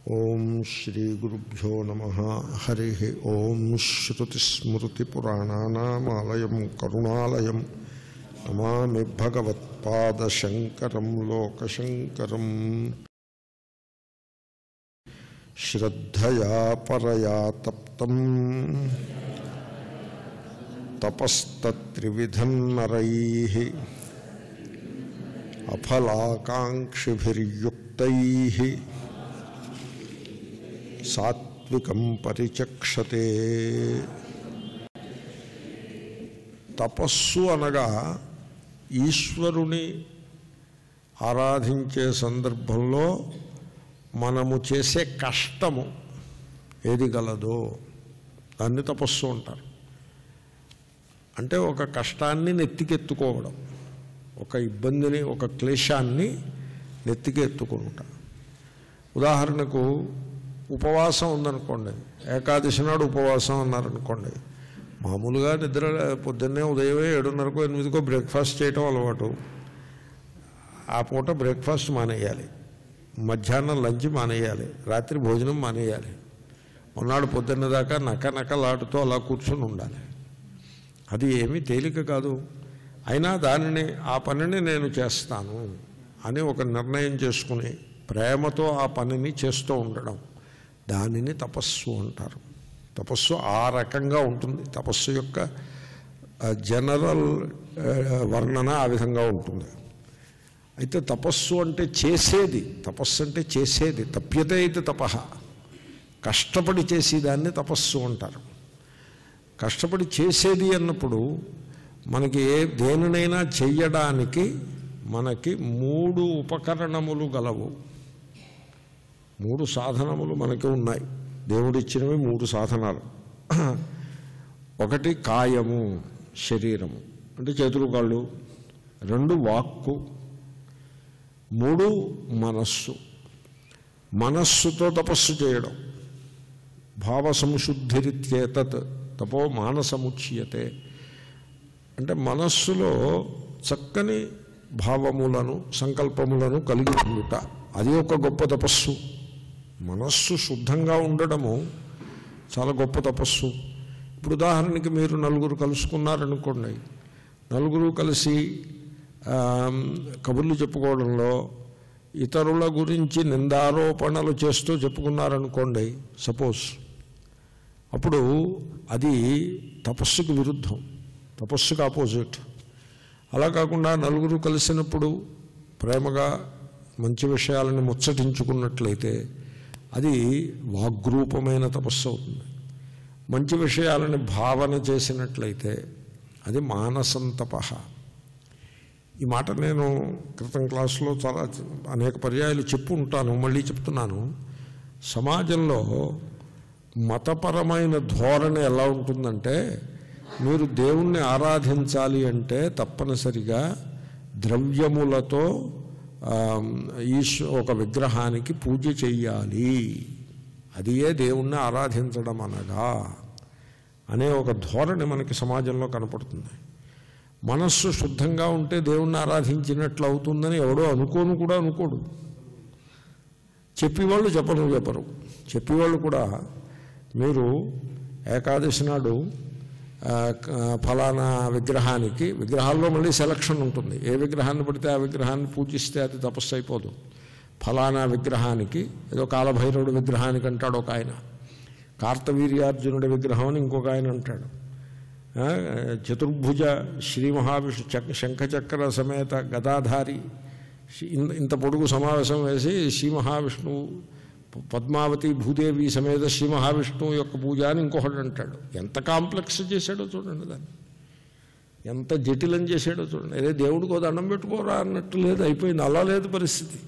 ఓం శ్రీ గురుభ్యో నమ హరి ఓం శ్రుతిస్మృతిపురాణానామాలయం కరుణాలయం నమామి భగవత్పాదశంకరం లోకశంకరం శ్రద్ధయా పరయా తప్తం తపస్తత్రివిధం నరై అఫలాకాంక్షిభిర్యుక్తై సాత్వికం పరిచక్షతే తపస్సు అనగా ఈశ్వరుని ఆరాధించే సందర్భంలో మనము చేసే కష్టము ఏది గలదో దాన్ని తపస్సు అంటారు అంటే ఒక కష్టాన్ని నెత్తికెత్తుకోవడం ఒక ఇబ్బందిని ఒక క్లేశాన్ని నెత్తికెత్తుకుంటా ఉదాహరణకు ఉపవాసం ఉందనుకోండి ఏకాదశి నాడు ఉపవాసం అన్నారనుకోండి మామూలుగా నిద్ర పొద్దున్నే ఉదయమే ఏడున్నరకో ఎనిమిదికో బ్రేక్ఫాస్ట్ చేయటం అలవాటు ఆ పూట బ్రేక్ఫాస్ట్ మానేయాలి మధ్యాహ్నం లంచ్ మానేయాలి రాత్రి భోజనం మానేయాలి మొన్నాడు పొద్దున్న దాకా నక నకలాడుతూ అలా కూర్చొని ఉండాలి అది ఏమీ తేలిక కాదు అయినా దానిని ఆ పనిని నేను చేస్తాను అని ఒక నిర్ణయం చేసుకుని ప్రేమతో ఆ పనిని చేస్తూ ఉండడం దానిని తపస్సు అంటారు తపస్సు ఆ రకంగా ఉంటుంది తపస్సు యొక్క జనరల్ వర్ణన ఆ విధంగా ఉంటుంది అయితే తపస్సు అంటే చేసేది తపస్సు అంటే చేసేది తప్యతే అయితే తప కష్టపడి చేసేదాన్ని తపస్సు అంటారు కష్టపడి చేసేది అన్నప్పుడు మనకి ఏ దేనినైనా చెయ్యడానికి మనకి మూడు ఉపకరణములు గలవు మూడు సాధనములు మనకి ఉన్నాయి దేవుడిచ్చినవి మూడు సాధనాలు ఒకటి కాయము శరీరము అంటే చేతులు కాళ్ళు రెండు వాక్కు మూడు మనస్సు మనస్సుతో తపస్సు చేయడం భావ సంశుద్ధిరిత్యేతత్ తపో మానసముచ్యతే అంటే మనస్సులో చక్కని భావములను సంకల్పములను కలిగి ఉండుట అది ఒక గొప్ప తపస్సు మనస్సు శుద్ధంగా ఉండడము చాలా గొప్ప తపస్సు ఇప్పుడు ఉదాహరణకి మీరు నలుగురు కలుసుకున్నారనుకోండి నలుగురు కలిసి కబుర్లు చెప్పుకోవడంలో ఇతరుల గురించి నిందారోపణలు చేస్తూ చెప్పుకున్నారనుకోండి సపోజ్ అప్పుడు అది తపస్సుకు విరుద్ధం తపస్సుకు ఆపోజిట్ అలా కాకుండా నలుగురు కలిసినప్పుడు ప్రేమగా మంచి విషయాలను ముచ్చటించుకున్నట్లయితే అది వాగ్రూపమైన తపస్సు అవుతుంది మంచి విషయాలను భావన చేసినట్లయితే అది మానసం తప ఈ మాట నేను క్రితం క్లాసులో చాలా అనేక పర్యాయాలు చెప్పు ఉంటాను మళ్ళీ చెప్తున్నాను సమాజంలో మతపరమైన ధోరణి ఎలా ఉంటుందంటే మీరు దేవుణ్ణి ఆరాధించాలి అంటే తప్పనిసరిగా ద్రవ్యములతో ఈశ్వ ఒక విగ్రహానికి పూజ చెయ్యాలి అది ఏ దేవుణ్ణి ఆరాధించడం అనగా అనే ఒక ధోరణి మనకి సమాజంలో కనపడుతుంది మనస్సు శుద్ధంగా ఉంటే దేవుణ్ణి ఆరాధించినట్లు అవుతుందని ఎవడో అనుకోను కూడా అనుకోడు చెప్పేవాళ్ళు చెప్పను చెప్పరు చెప్పేవాళ్ళు కూడా మీరు ఏకాదశి నాడు ఫలానా విగ్రహానికి విగ్రహాల్లో మళ్ళీ సెలక్షన్ ఉంటుంది ఏ విగ్రహాన్ని పడితే ఆ విగ్రహాన్ని పూజిస్తే అది తపస్సు అయిపోదు ఫలానా విగ్రహానికి ఏదో కాలభైరవుడి విగ్రహానికి అంటాడు ఒక ఆయన కార్తవీర్యార్జునుడి విగ్రహం అని ఇంకొక ఆయన అంటాడు చతుర్భుజ శ్రీ మహావిష్ణు శంఖచక్ర సమేత గదాధారి ఇంత పొడుగు సమావేశం వేసి శ్రీ మహావిష్ణువు పద్మావతి భూదేవి సమేత శ్రీ మహావిష్ణువు యొక్క పూజ అని ఇంకొకటి అంటాడు ఎంత కాంప్లెక్స్ చేశాడో చూడండి దాన్ని ఎంత జటిలం చేశాడో చూడండి అదే దేవుడికో దండం పెట్టుకోరా అన్నట్టు లేదు అయిపోయింది అలా లేదు పరిస్థితి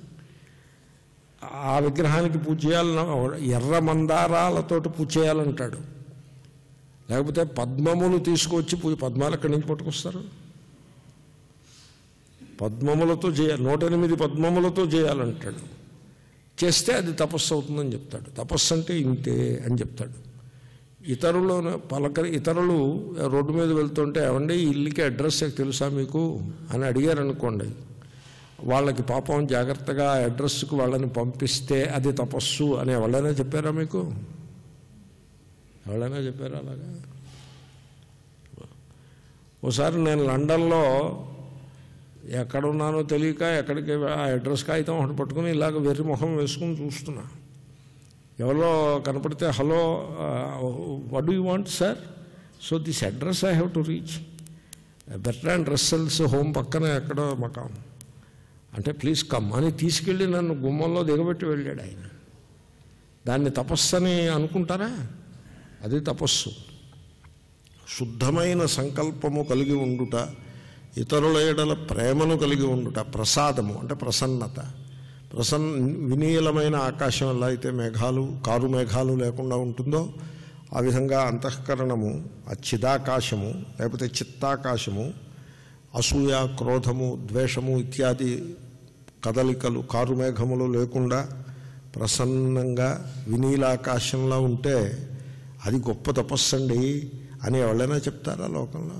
ఆ విగ్రహానికి పూజ చేయాలన్న ఎర్ర మందారాలతోటి పూజ చేయాలంటాడు లేకపోతే పద్మములు తీసుకొచ్చి పూజ పద్మాలు ఎక్కడి నుంచి పట్టుకొస్తారు పద్మములతో చేయాలి నూట ఎనిమిది పద్మములతో చేయాలంటాడు చేస్తే అది తపస్సు అవుతుందని చెప్తాడు తపస్సు అంటే ఇంతే అని చెప్తాడు ఇతరులు పలకరి ఇతరులు రోడ్డు మీద వెళ్తుంటే ఏమండి ఈ ఇల్లుకి అడ్రస్ తెలుసా మీకు అని అడిగారు అనుకోండి వాళ్ళకి పాపం జాగ్రత్తగా ఆ అడ్రస్కు వాళ్ళని పంపిస్తే అది తపస్సు అని ఎవరైనా చెప్పారా మీకు ఎవరైనా చెప్పారా అలాగా ఓసారి నేను లండన్లో ఎక్కడున్నానో తెలియక ఎక్కడికి ఆ అడ్రస్ కాగితం ఒకటి పట్టుకుని ఇలాగ వెర్రి మొహం వేసుకుని చూస్తున్నా ఎవరో కనపడితే hello what you want sir so this address I have to reach Bertrand Russell's home పక్కన ఎక్కడో మకాం అంటే ప్లీజ్ కమ్ అని తీసుకెళ్ళి నన్ను గుమ్మంలో దిగబెట్టి వెళ్ళాడు ఆయన దాన్ని తపస్సని అనుకుంటారా అది తపస్సు శుద్ధమైన సంకల్పము కలిగి ఉండుట ఇతరుల ఎడల ప్రేమను కలిగి ఉండుట ప్రసాదము అంటే ప్రసన్నత ప్రసన్న వినీలమైన ఆకాశం ఎలా అయితే మేఘాలు కారు మేఘాలు లేకుండా ఉంటుందో ఆ విధంగా అంతఃకరణము ఆ చిదాకాశము లేకపోతే చిత్తాకాశము అసూయ క్రోధము ద్వేషము ఇత్యాది కదలికలు కారు మేఘములు లేకుండా ప్రసన్నంగా వినీలాకాశంలో ఉంటే అది గొప్ప తపస్సు అండి అని ఎవరైనా చెప్తారా లోకంలో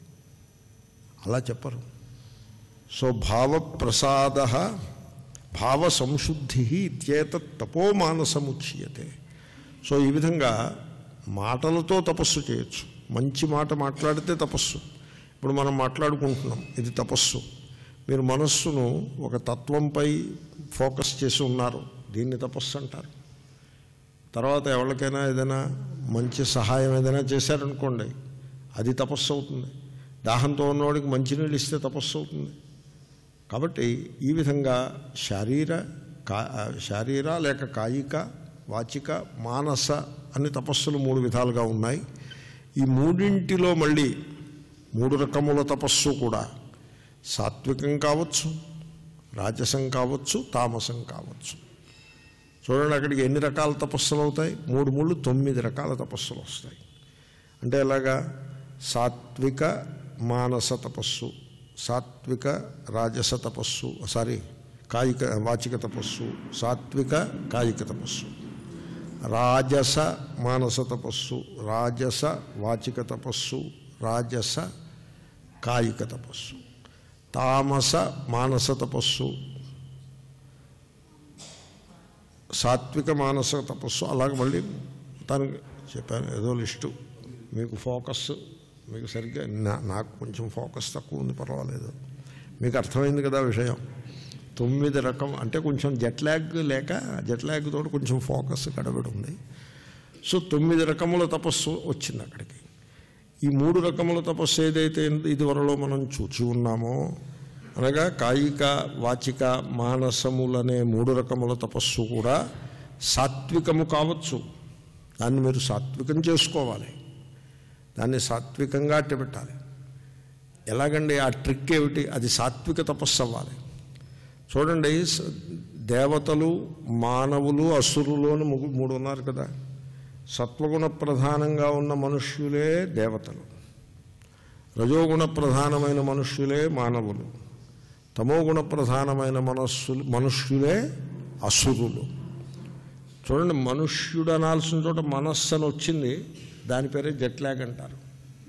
అలా చెప్పరు సో భావప్రసాద భావ సంశుద్ధి ఇత్యేత తపోమానసముచ్యతే సో ఈ విధంగా మాటలతో తపస్సు చేయొచ్చు మంచి మాట మాట్లాడితే తపస్సు ఇప్పుడు మనం మాట్లాడుకుంటున్నాం ఇది తపస్సు మీరు మనస్సును ఒక తత్వంపై ఫోకస్ చేసి ఉన్నారు దీన్ని తపస్సు అంటారు తర్వాత ఎవరికైనా ఏదైనా మంచి సహాయం ఏదైనా చేశారనుకోండి అది తపస్సు అవుతుంది దాహంతో ఉన్నవాడికి మంచినీళ్ళు ఇస్తే తపస్సు అవుతుంది కాబట్టి ఈ విధంగా శారీర కా శారీర లేక కాయిక వాచిక మానస అన్ని తపస్సులు మూడు విధాలుగా ఉన్నాయి ఈ మూడింటిలో మళ్ళీ మూడు రకముల తపస్సు కూడా సాత్వికం కావచ్చు రాజసం కావచ్చు తామసం కావచ్చు చూడండి అక్కడికి ఎన్ని రకాల తపస్సులు అవుతాయి మూడు మూడు తొమ్మిది రకాల తపస్సులు వస్తాయి అంటే ఎలాగా సాత్విక మానస తపస్సు సాత్విక రాజస తపస్సు సారీ కాయిక వాచిక తపస్సు సాత్విక కాయిక తపస్సు రాజస మానస తపస్సు రాజస వాచిక తపస్సు రాజస కాయిక తపస్సు తామస మానస తపస్సు సాత్విక మానస తపస్సు అలాగ మళ్ళీ తనకు చెప్పాను ఏదో లిస్టు మీకు ఫోకస్ మీకు సరిగ్గా నా- నాకు కొంచెం ఫోకస్ తక్కువ ఉంది పర్వాలేదు మీకు అర్థమైంది కదా విషయం తొమ్మిది రకం అంటే కొంచెం జెట్ ల్యాగ్ లేక జెట్ ల్యాగ్ తోటి కొంచెం ఫోకస్ గడబడి ఉంది సో తొమ్మిది రకముల తపస్సు వచ్చింది అక్కడికి ఈ మూడు రకముల తపస్సు ఏదైతే ఇదివరలో మనం చూచి ఉన్నామో అనగా కాయిక వాచిక మానసములనే మూడు రకముల తపస్సు కూడా సాత్వికము కావచ్చు దాన్ని మీరు సాత్వికం చేసుకోవాలి దాన్ని సాత్వికంగా అట్టబెట్టాలి ఎలాగండి ఆ ట్రిక్ ఏమిటి అది సాత్విక తపస్సు అవ్వాలి చూడండి స- దేవతలు మానవులు అసురులు అని ముగ్గు- మూడు ఉన్నారు కదా సత్వగుణ ప్రధానంగా ఉన్న మనుష్యులే దేవతలు రజోగుణ ప్రధానమైన మనుష్యులే మానవులు తమోగుణ ప్రధానమైన మనస్సులు మనుష్యులే అసురులు చూడండి మనుష్యుడు అనాల్సిన చోట మనస్సు అని వచ్చింది దాని పేరే జట్లాగ్ అంటారు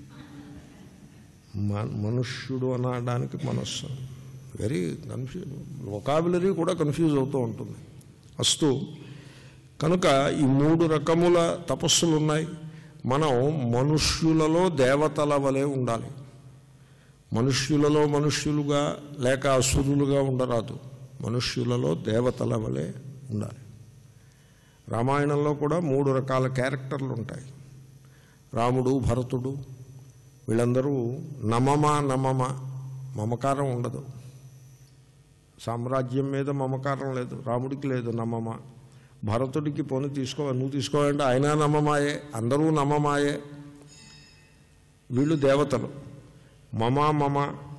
మ- మనుష్యుడు అనడానికి మనస్సు వెరీ కన్ఫ్యూజ్ వొకాబులరీ కూడా కన్ఫ్యూజ్ అవుతూ ఉంటుంది అస్తు కనుక ఈ మూడు రకముల తపస్సులు ఉన్నాయి మనం మనుష్యులలో దేవతల వలె ఉండాలి మనుష్యులలో మనుష్యులుగా లేక అసురులుగా ఉండరాదు మనుష్యులలో దేవతల వలె ఉండాలి రామాయణంలో కూడా మూడు రకాల క్యారెక్టర్లు ఉంటాయి రాముడు భరతుడు వీళ్ళందరూ నమమ నమమ మమకారం ఉండదు సామ్రాజ్యం మీద మమకారం లేదు రాముడికి లేదు నమమ భరతుడికి పోని తీసుకో నువ్వు తీసుకోవాలంటే ఆయన నమమాయే అందరూ నమమాయే వీళ్ళు దేవతలు మమ మమ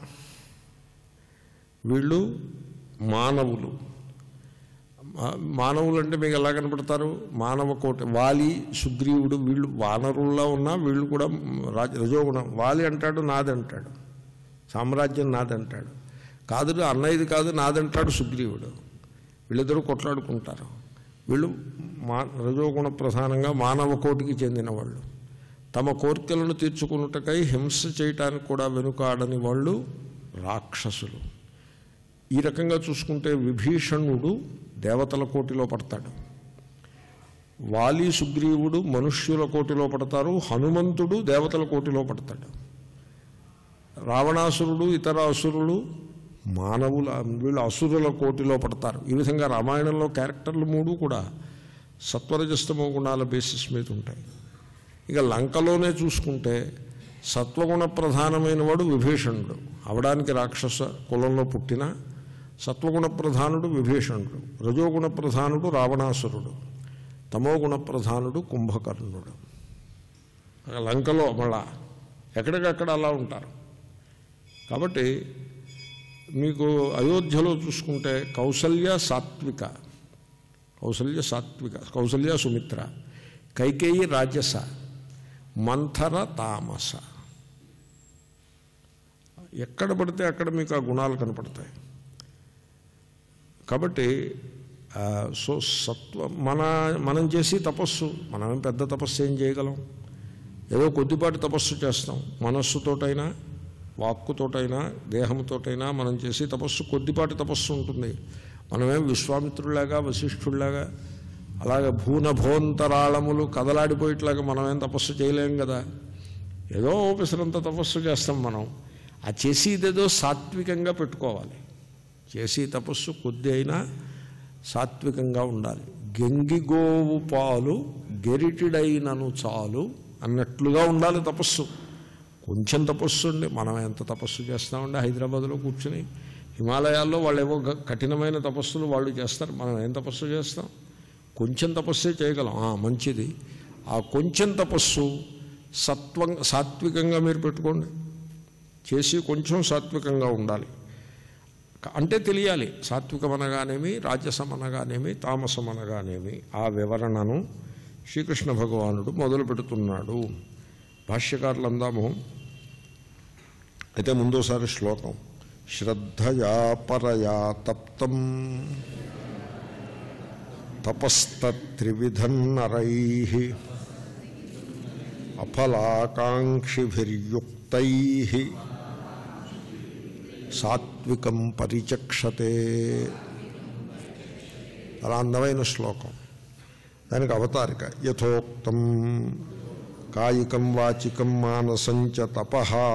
వీళ్ళు మానవులు మా- మానవులు అంటే మీకు ఎలా కనపడతారు మానవ కోటి వాలి సుగ్రీవుడు వీళ్ళు వానరుల్లో ఉన్నా వీళ్ళు కూడా రాజ రజోగుణం వాలి అంటాడు నాదంటాడు సామ్రాజ్యం నాదంటాడు కాదు అన్నయ్యది కాదు నాదంటాడు సుగ్రీవుడు వీళ్ళిద్దరూ కొట్లాడుకుంటారు వీళ్ళు మా రజోగుణ ప్రధానంగా మానవ కోటికి చెందిన వాళ్ళు తమ కోరికలను తీర్చుకున్నటకై హింస చేయటానికి కూడా వెనుకాడని వాళ్ళు రాక్షసులు ఈ రకంగా చూసుకుంటే విభీషణుడు దేవతల కోటిలో పడతాడు వాలి సుగ్రీవుడు మనుష్యుల కోటిలో పడతారు హనుమంతుడు దేవతల కోటిలో పడతాడు రావణాసురుడు ఇతర అసురులు మానవుల వీళ్ళు అసురుల కోటిలో పడతారు ఈ విధంగా రామాయణంలో క్యారెక్టర్లు మూడు కూడా సత్వరజస్తమో గుణాల బేసిస్ మీద ఉంటాయి ఇక లంకలోనే చూసుకుంటే సత్వగుణ ప్రధానమైన వాడు విభీషణుడు అవడానికి రాక్షస కులంలో పుట్టిన సత్వగుణ ప్రధానుడు విభీషణుడు రజోగుణ ప్రధానుడు రావణాసురుడు తమోగుణ ప్రధానుడు కుంభకర్ణుడు లంకలో మళ్ళా ఎక్కడికక్కడ అలా ఉంటారు కాబట్టి మీకు అయోధ్యలో చూసుకుంటే కౌసల్య సాత్విక కౌసల్య సాత్విక కౌసల్య సుమిత్ర కైకేయి రాజస మంథర తామస ఎక్కడ పడితే అక్కడ మీకు ఆ గుణాలు కనపడతాయి కాబట్టి ఆ, సో సత్వ మన మనం చేసి తపస్సు మనం పెద్ద తపస్సు ఏం చేయగలం ఏదో కొద్దిపాటి తపస్సు చేస్తాం మనస్సుతోటైనా వాక్కుతోటైనా దేహంతోటైనా మనం చేసి తపస్సు కొద్దిపాటి తపస్సు ఉంటుంది మనమేం విశ్వామిత్రులాగా వశిష్ఠుల్లాగా అలాగే భూనభోంతరాళములు కదలాడిపోయేట్లాగా మనమేం తపస్సు చేయలేం కదా ఏదో ఓపెసరంత తపస్సు చేస్తాం మనం ఆ చేసేదేదో సాత్వికంగా పెట్టుకోవాలి చేసి తపస్సు కొద్ది అయినా సాత్వికంగా ఉండాలి గెంగిగోవు పాలు గెరిటిడైనను చాలు అన్నట్లుగా ఉండాలి తపస్సు కొంచెం తపస్సు అండి మనం ఎంత తపస్సు చేస్తామండి హైదరాబాద్లో కూర్చుని హిమాలయాల్లో వాళ్ళు ఏవో గ- కఠినమైన తపస్సులు వాళ్ళు చేస్తారు మనం ఏం తపస్సు చేస్తాం కొంచెం తపస్సే చేయగలం ఆ, మంచిది ఆ కొంచెం తపస్సు సత్వం సాత్వికంగా మీరు పెట్టుకోండి చేసి కొంచెం సాత్వికంగా ఉండాలి క- అంటే తెలియాలి సాత్వికం అనగానేమి రాజసం అనగానేమి తామసం అనగానేమి ఆ వివరణను శ్రీకృష్ణ భగవానుడు మొదలు పెడుతున్నాడు భాష్యకారులు అందాము అయితే ముందోసారి శ్లోకం శ్రద్ధయా పరయా తప్తం తపస్తత్రివిధన్నరై అఫలాకాంక్షిభిర్యుక్తై సాత్వికం పరిచక్షతే చాలా అందమైన శ్లోకం దానికి అవతారిక యథోక్తం కాయికం వాచికం మానసంచ తప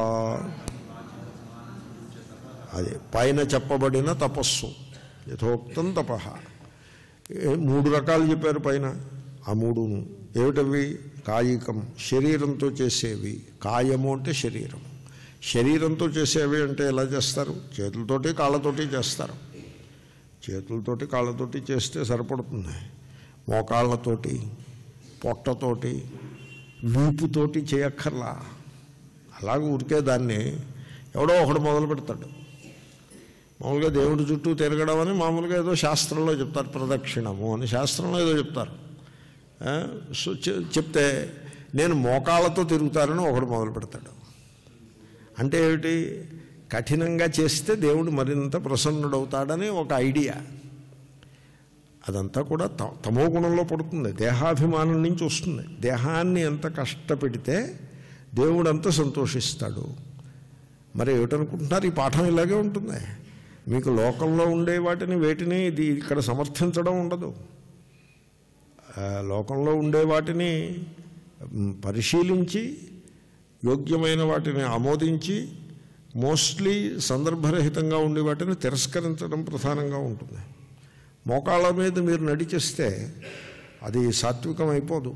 అదే పైన చెప్పబడిన తపస్సు యథోక్తం తప మూడు రకాలు చెప్పారు పైన ఆ మూడును ఏమిటవి కాయికం శరీరంతో చేసేవి కాయము అంటే శరీరం శరీరంతో చేసేవి అంటే ఎలా చేస్తారు చేతులతోటి కాళ్ళతోటి చేస్తారు చేతులతోటి కాళ్ళతోటి చేస్తే సరిపడుతుంది మోకాళ్ళతోటి పొట్టతోటి వీపుతోటి చేయక్కర్లా అలాగే ఊరికే దాన్ని ఎవడో ఒకడు మొదలు పెడతాడు మామూలుగా దేవుడి చుట్టూ తిరగడం అని మామూలుగా ఏదో శాస్త్రంలో చెప్తారు ప్రదక్షిణము అని శాస్త్రంలో ఏదో చెప్తారు ఆ, సో చె- చెప్తే నేను మోకాళ్ళతో తిరుగుతానని ఒకడు మొదలు పెడతాడు అంటే ఏమిటి కఠినంగా చేస్తే దేవుడు మరింత ప్రసన్నుడవుతాడని ఒక ఐడియా అదంతా కూడా త- తమో గుణంలో పడుతుంది దేహాభిమానం నుంచి వస్తుంది దేహాన్ని ఎంత కష్టపెడితే దేవుడు అంత సంతోషిస్తాడు మరి ఏమిటనుకుంటున్నారు ఈ పాఠం ఇలాగే ఉంటుంది మీకు లోకంలో ఉండే వాటిని వేటిని ఇది ఇక్కడ సమర్థించడం ఉండదు ఆ, లోకంలో ఉండే వాటిని మ్, పరిశీలించి యోగ్యమైన వాటిని ఆమోదించి మోస్ట్లీ సందర్భరహితంగా ఉండే వాటిని తిరస్కరించడం ప్రధానంగా ఉంటుంది మోకాళ్ళ మీద మీరు నడిచేస్తే అది సాత్వికం అయిపోదు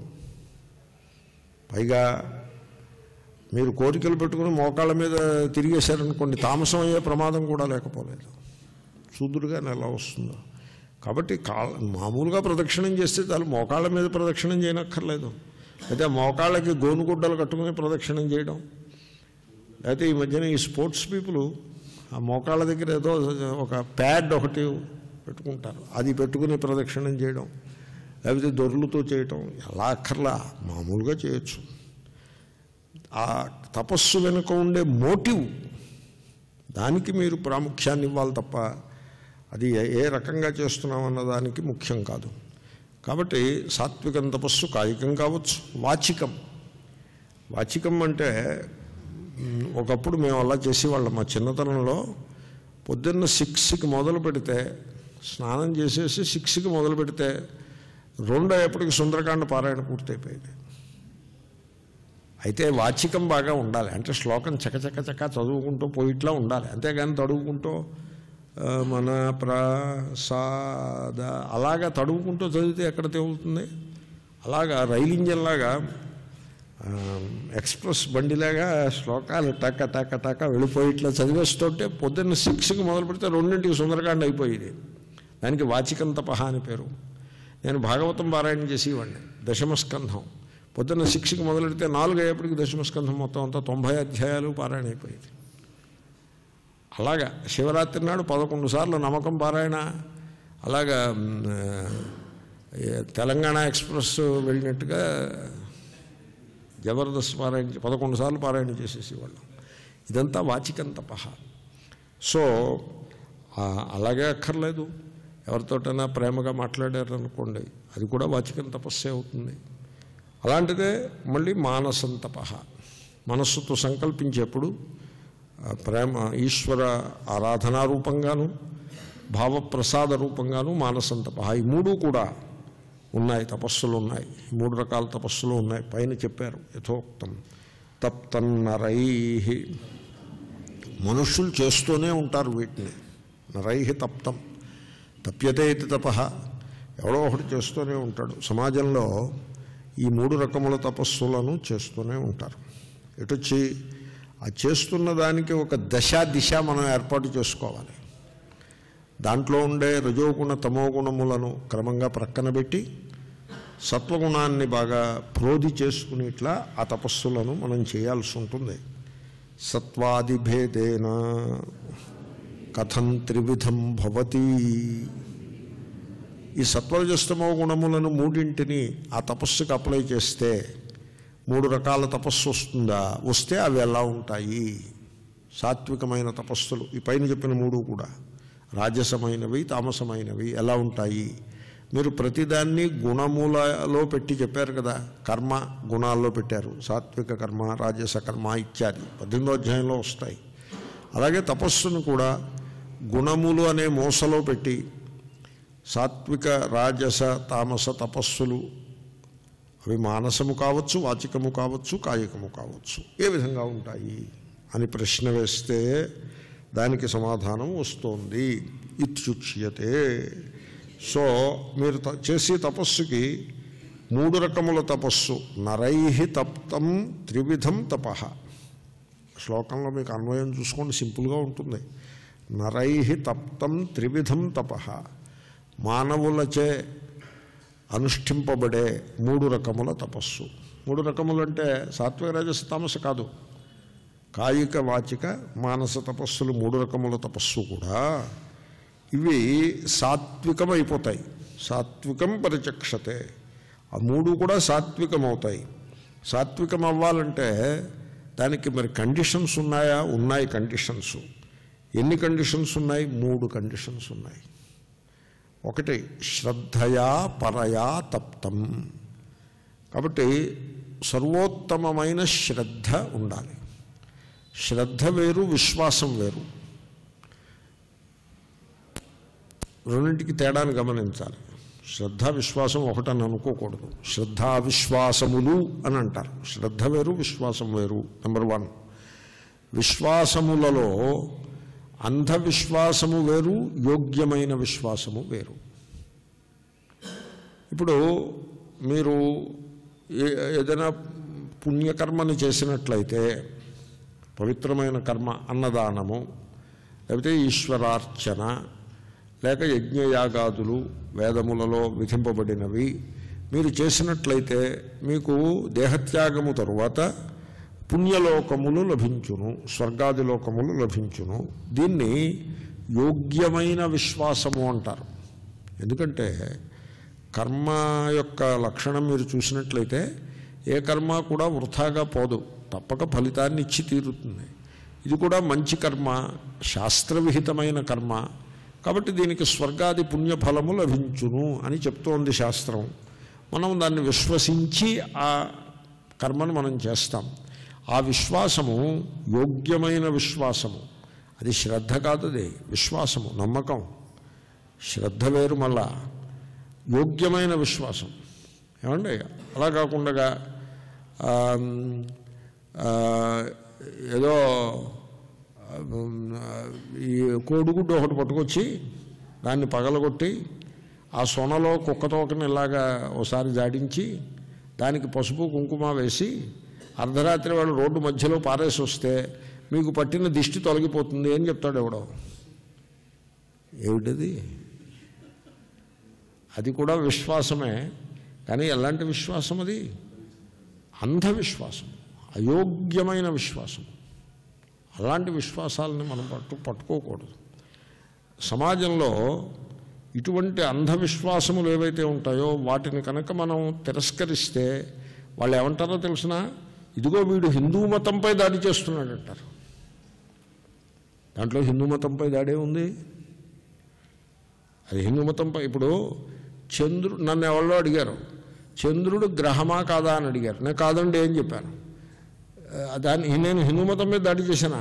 పైగా మీరు కోరికలు పెట్టుకుని మోకాళ్ళ మీద తిరిగేశారనుకోండి తామసం అయ్యే ప్రమాదం కూడా లేకపోలేదు శూద్రుడిగా ఎలా వస్తుందో కాబట్టి కాళ్ళ మామూలుగా ప్రదక్షిణం చేస్తే చాలు మోకాళ్ళ మీద ప్రదక్షిణం చేయనక్కర్లేదు అయితే మోకాళ్ళకి గోనుగుడ్డలు కట్టుకుని ప్రదక్షిణం చేయడం అయితే ఈ మధ్యన ఈ స్పోర్ట్స్ పీపుల్ ఆ మోకాళ్ళ దగ్గర ఏదో ఒక ప్యాడ్ ఒకటి పెట్టుకుంటారు అది పెట్టుకుని ప్రదక్షిణం చేయడం లేకపోతే దొర్లుతో చేయటం ఎలా అక్కర్లా మామూలుగా చేయొచ్చు ఆ తపస్సు వెనుక ఉండే మోటివ్ దానికి మీరు ప్రాముఖ్యాన్ని ఇవ్వాలి తప్ప అది ఏ- ఏ రకంగా చేస్తున్నామన్న దానికి ముఖ్యం కాదు కాబట్టి సాత్వికం తపస్సు కాయికం కావచ్చు వాచికం వాచికం అంటే మ్, ఒకప్పుడు మేము అలా చేసేవాళ్ళం మా చిన్నతనంలో పొద్దున్న సిక్స్కి మొదలు పెడితే స్నానం చేసేసి సిక్స్కి మొదలు పెడితే రెండు అయ్యేప్పటికి సుందరకాండ పారాయణ పూర్తయిపోయింది అయితే వాచికం బాగా ఉండాలి అంటే శ్లోకం చకచక చక చదువుకుంటూ పోయిట్లా ఉండాలి అంతేగాని తడువుకుంటూ ఆ, మన ప్రసాద అలాగా తడువుకుంటూ చదివితే ఎక్కడ తెగులుతుంది అలాగా రైలు ఇంజన్లాగా ఆ, ఎక్స్ప్రెస్ బండిలాగా శ్లోకాలు టక టక టక వెళ్ళిపోయి ఇట్లా చదివేస్తుంటే పొద్దున్న సిక్స్కి మొదలు పెడితే రెండింటికి సుందరకాండ అయిపోయేది దానికి వాచికం తపహ అని పేరు నేను భాగవతం పారాయణ చేసేవాడిని దశమస్కంధం పొద్దున్న సిక్స్కి మొదలెడితే నాలుగు అయ్యేప్పటికి దశమస్కంధం మొత్తం అంతా తొంభై అధ్యాయాలు పారాయణ అయిపోయేది అలాగా శివరాత్రి నాడు పదకొండు సార్లు నమ్మకం పారాయణ అలాగా మ్, ఏ, తెలంగాణ ఎక్స్ప్రెస్ వెళ్ళినట్టుగా జబర్దస్త్ పారాయణ పదకొండు సార్లు పారాయణ చేసేసేవాళ్ళం ఇదంతా వాచికం తపహ సో ఆ, అలాగే అక్కర్లేదు ఎవరితోటైనా ప్రేమగా మాట్లాడారనుకోండి అది కూడా వాచికం తపస్సే అవుతుంది అలాంటిదే మళ్ళీ మానసం తపహ మనస్సుతో సంకల్పించేప్పుడు ఆ, ప్రేమ ఈశ్వర ఆరాధనా రూపంగాను భావప్రసాద రూపంగాను మానసం తపహ ఈ మూడు కూడా ఉన్నాయి తపస్సులు ఉన్నాయి ఈ మూడు రకాల తపస్సులు ఉన్నాయి పైన చెప్పారు యథోక్తం తప్తన్నరై మనుషులు చేస్తూనే ఉంటారు వీటిని నరై తప్తం తప్యతే ఇది తప ఎవడో ఒకటి చేస్తూనే ఉంటాడు సమాజంలో ఈ మూడు రకముల తపస్సులను చేస్తూనే ఉంటారు ఎటొచ్చి ఆ చేస్తున్న దానికి ఒక దశ దిశ మనం ఏర్పాటు చేసుకోవాలి దాంట్లో ఉండే రజోగుణ తమోగుణములను క్రమంగా ప్రక్కన పెట్టి సత్వగుణాన్ని బాగా ప్రోధి చేసుకునేట్లా ఆ తపస్సులను మనం చేయాల్సి ఉంటుంది సత్వాదిభేదేన కథం త్రివిధం భవతి ఈ సత్వజస్తమో గుణములను మూడింటిని ఆ తపస్సుకి అప్లై చేస్తే మూడు రకాల తపస్సు వస్తుందా వస్తే అవి ఎలా ఉంటాయి సాత్వికమైన తపస్సులు ఈ పైన చెప్పిన మూడు కూడా రాజసమైనవి తామసమైనవి ఎలా ఉంటాయి మీరు ప్రతిదాన్ని గుణములలో పెట్టి చెప్పారు కదా కర్మ గుణాల్లో పెట్టారు సాత్విక కర్మ రాజస కర్మ ఇత్యాది పద్దెనిమిదో అధ్యాయంలో వస్తాయి అలాగే తపస్సును కూడా గుణములు అనే మూసలో పెట్టి సాత్విక రాజస తామస తపస్సులు అవి మానసము కావచ్చు వాచికము కావచ్చు కాయికము కావచ్చు ఏ విధంగా ఉంటాయి అని ప్రశ్న వేస్తే దానికి సమాధానం వస్తోంది ఇత్యుచ్యతే సో మీరు త- చేసే తపస్సుకి మూడు రకముల తపస్సు నరై తప్తం త్రివిధం తపః శ్లోకంలో మీకు అన్వయం చూసుకోండి సింపుల్గా ఉంటుంది నరై తప్తం త్రివిధం తపః మానవులచే అనుష్ఠింపబడే మూడు రకముల తపస్సు మూడు రకములు అంటే సాత్విక రాజస తామస కాదు కాయిక వాచిక మానస తపస్సులు మూడు రకముల తపస్సు కూడా ఇవి సాత్వికం అయిపోతాయి సాత్వికం పరిచక్షతే ఆ మూడు కూడా సాత్వికం అవుతాయి సాత్వికం అవ్వాలంటే దానికి మరి కండిషన్స్ ఉన్నాయా ఉన్నాయి కండిషన్స్ ఎన్ని కండిషన్స్ ఉన్నాయి మూడు కండిషన్స్ ఉన్నాయి ఒకటి శ్రద్ధయా పరయా తప్తం కాబట్టి సర్వోత్తమమైన శ్రద్ధ ఉండాలి శ్రద్ధ వేరు విశ్వాసం వేరు రెండింటికి తేడాను గమనించాలి శ్రద్ధ విశ్వాసం ఒకటని అనుకోకూడదు శ్రద్ధ విశ్వాసములు అని అంటారు శ్రద్ధ వేరు విశ్వాసం వేరు నెంబర్ వన్ విశ్వాసములలో అంధవిశ్వాసము వేరు యోగ్యమైన విశ్వాసము వేరు ఇప్పుడు మీరు ఏ- ఏదైనా పుణ్యకర్మని చేసినట్లయితే పవిత్రమైన కర్మ అన్నదానము లేకపోతే ఈశ్వరార్చన లేక యజ్ఞయాగాదులు వేదములలో విధింపబడినవి మీరు చేసినట్లయితే మీకు దేహత్యాగము తరువాత పుణ్యలోకములు లభించును స్వర్గాది లోకములు లభించును దీన్ని యోగ్యమైన విశ్వాసము అంటారు ఎందుకంటే కర్మ యొక్క లక్షణం మీరు చూసినట్లయితే ఏ కర్మ కూడా వృథాగా పోదు తప్పక ఫలితాన్ని ఇచ్చి తీరుతుంది ఇది కూడా మంచి కర్మ శాస్త్రవిహితమైన కర్మ కాబట్టి దీనికి స్వర్గాది పుణ్యఫలము లభించును అని చెప్తోంది శాస్త్రం మనం దాన్ని విశ్వసించి ఆ కర్మను మనం చేస్తాం ఆ విశ్వాసము యోగ్యమైన విశ్వాసము అది శ్రద్ధ కాదు అది విశ్వాసము నమ్మకం శ్రద్ధ వేరు మళ్ళా యోగ్యమైన విశ్వాసం ఏమండి అలా కాకుండా ఆ, ఆ, ఏదో ఆ, ఈ కోడిగుడ్డు ఒకటి పట్టుకొచ్చి దాన్ని పగలగొట్టి ఆ సొనలో కుక్క తోకని ఇలాగా ఒకసారి జాడించి దానికి పసుపు కుంకుమ వేసి అర్ధరాత్రి వాళ్ళు రోడ్డు మధ్యలో పారేసి వస్తే మీకు పట్టిన దిష్టి తొలగిపోతుంది అని చెప్తాడు ఎవడో ఏమిటది అది కూడా విశ్వాసమే కానీ ఎలాంటి విశ్వాసం అది అంధవిశ్వాసం అయోగ్యమైన విశ్వాసం అలాంటి విశ్వాసాలని మనం పట్టు పట్టుకోకూడదు సమాజంలో ఇటువంటి అంధవిశ్వాసములు ఏవైతే ఉంటాయో వాటిని కనుక మనం తిరస్కరిస్తే వాళ్ళు ఏమంటారో తెలిసిన ఇదిగో వీడు హిందూ మతంపై దాడి చేస్తున్నాడు అంటారు దాంట్లో హిందూ మతంపై దాడే ఉంది అది హిందూ మతంపై ఇప్పుడు చంద్రుడు నన్ను ఎవరో అడిగారు చంద్రుడు గ్రహమా కాదా అని అడిగారు నేను కాదండి ఏం చెప్పాను ఆ, దాన్ని నేను హిందూ మతం మీద దాడి చేశానా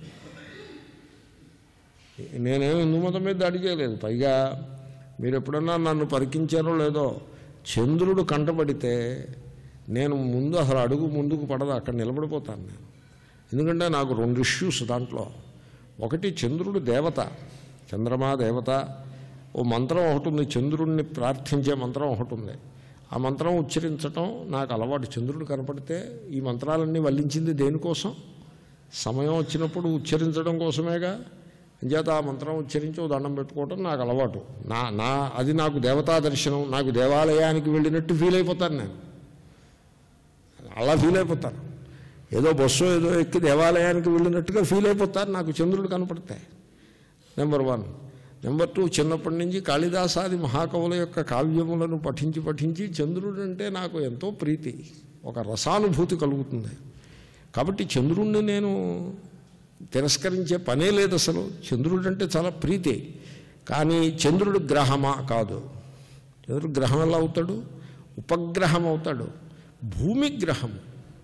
నేనేం హిందూ మతం మీద దాడి చేయలేదు పైగా మీరు ఎప్పుడన్నా నన్ను పరికించారో లేదో చంద్రుడు కంటపడితే నేను ముందు అసలు అడుగు ముందుకు పడదు అక్కడ నిలబడిపోతాను నేను ఎందుకంటే నాకు రెండు ఇష్యూస్ దాంట్లో ఒకటి చంద్రుడు దేవత చంద్రమా దేవత ఓ మంత్రం ఒకటి ఉంది చంద్రుడిని ప్రార్థించే మంత్రం ఒకటి ఉంది ఆ మంత్రం ఉచ్చరించటం నాకు అలవాటు చంద్రుడు కనపడితే ఈ మంత్రాలన్నీ వల్లించింది దేనికోసం సమయం వచ్చినప్పుడు ఉచ్చరించడం కోసమేగా అంచేత ఆ మంత్రం ఉచ్చరించి ఓ దండం పెట్టుకోవటం నాకు అలవాటు నా నా అది నాకు దేవతా దర్శనం నాకు దేవాలయానికి వెళ్ళినట్టు ఫీల్ అయిపోతాను నేను అలా ఫీల్ అయిపోతాను ఏదో బస్సు ఏదో ఎక్కి దేవాలయానికి వెళ్ళినట్టుగా ఫీల్ అయిపోతారు నాకు చంద్రుడు కనపడతాయి నెంబర్ వన్ నెంబర్ టూ చిన్నప్పటి నుంచి కాళిదాసాది మహాకవుల యొక్క కావ్యములను పఠించి పఠించి చంద్రుడు అంటే నాకు ఎంతో ప్రీతి ఒక రసానుభూతి కలుగుతుంది కాబట్టి చంద్రుణ్ణి నేను తిరస్కరించే పనే లేదు అసలు చంద్రుడు అంటే చాలా ప్రీతి కానీ చంద్రుడు గ్రహమా కాదు చంద్రుడు గ్రహం ఎలా అవుతాడు ఉపగ్రహం అవుతాడు భూమి గ్రహం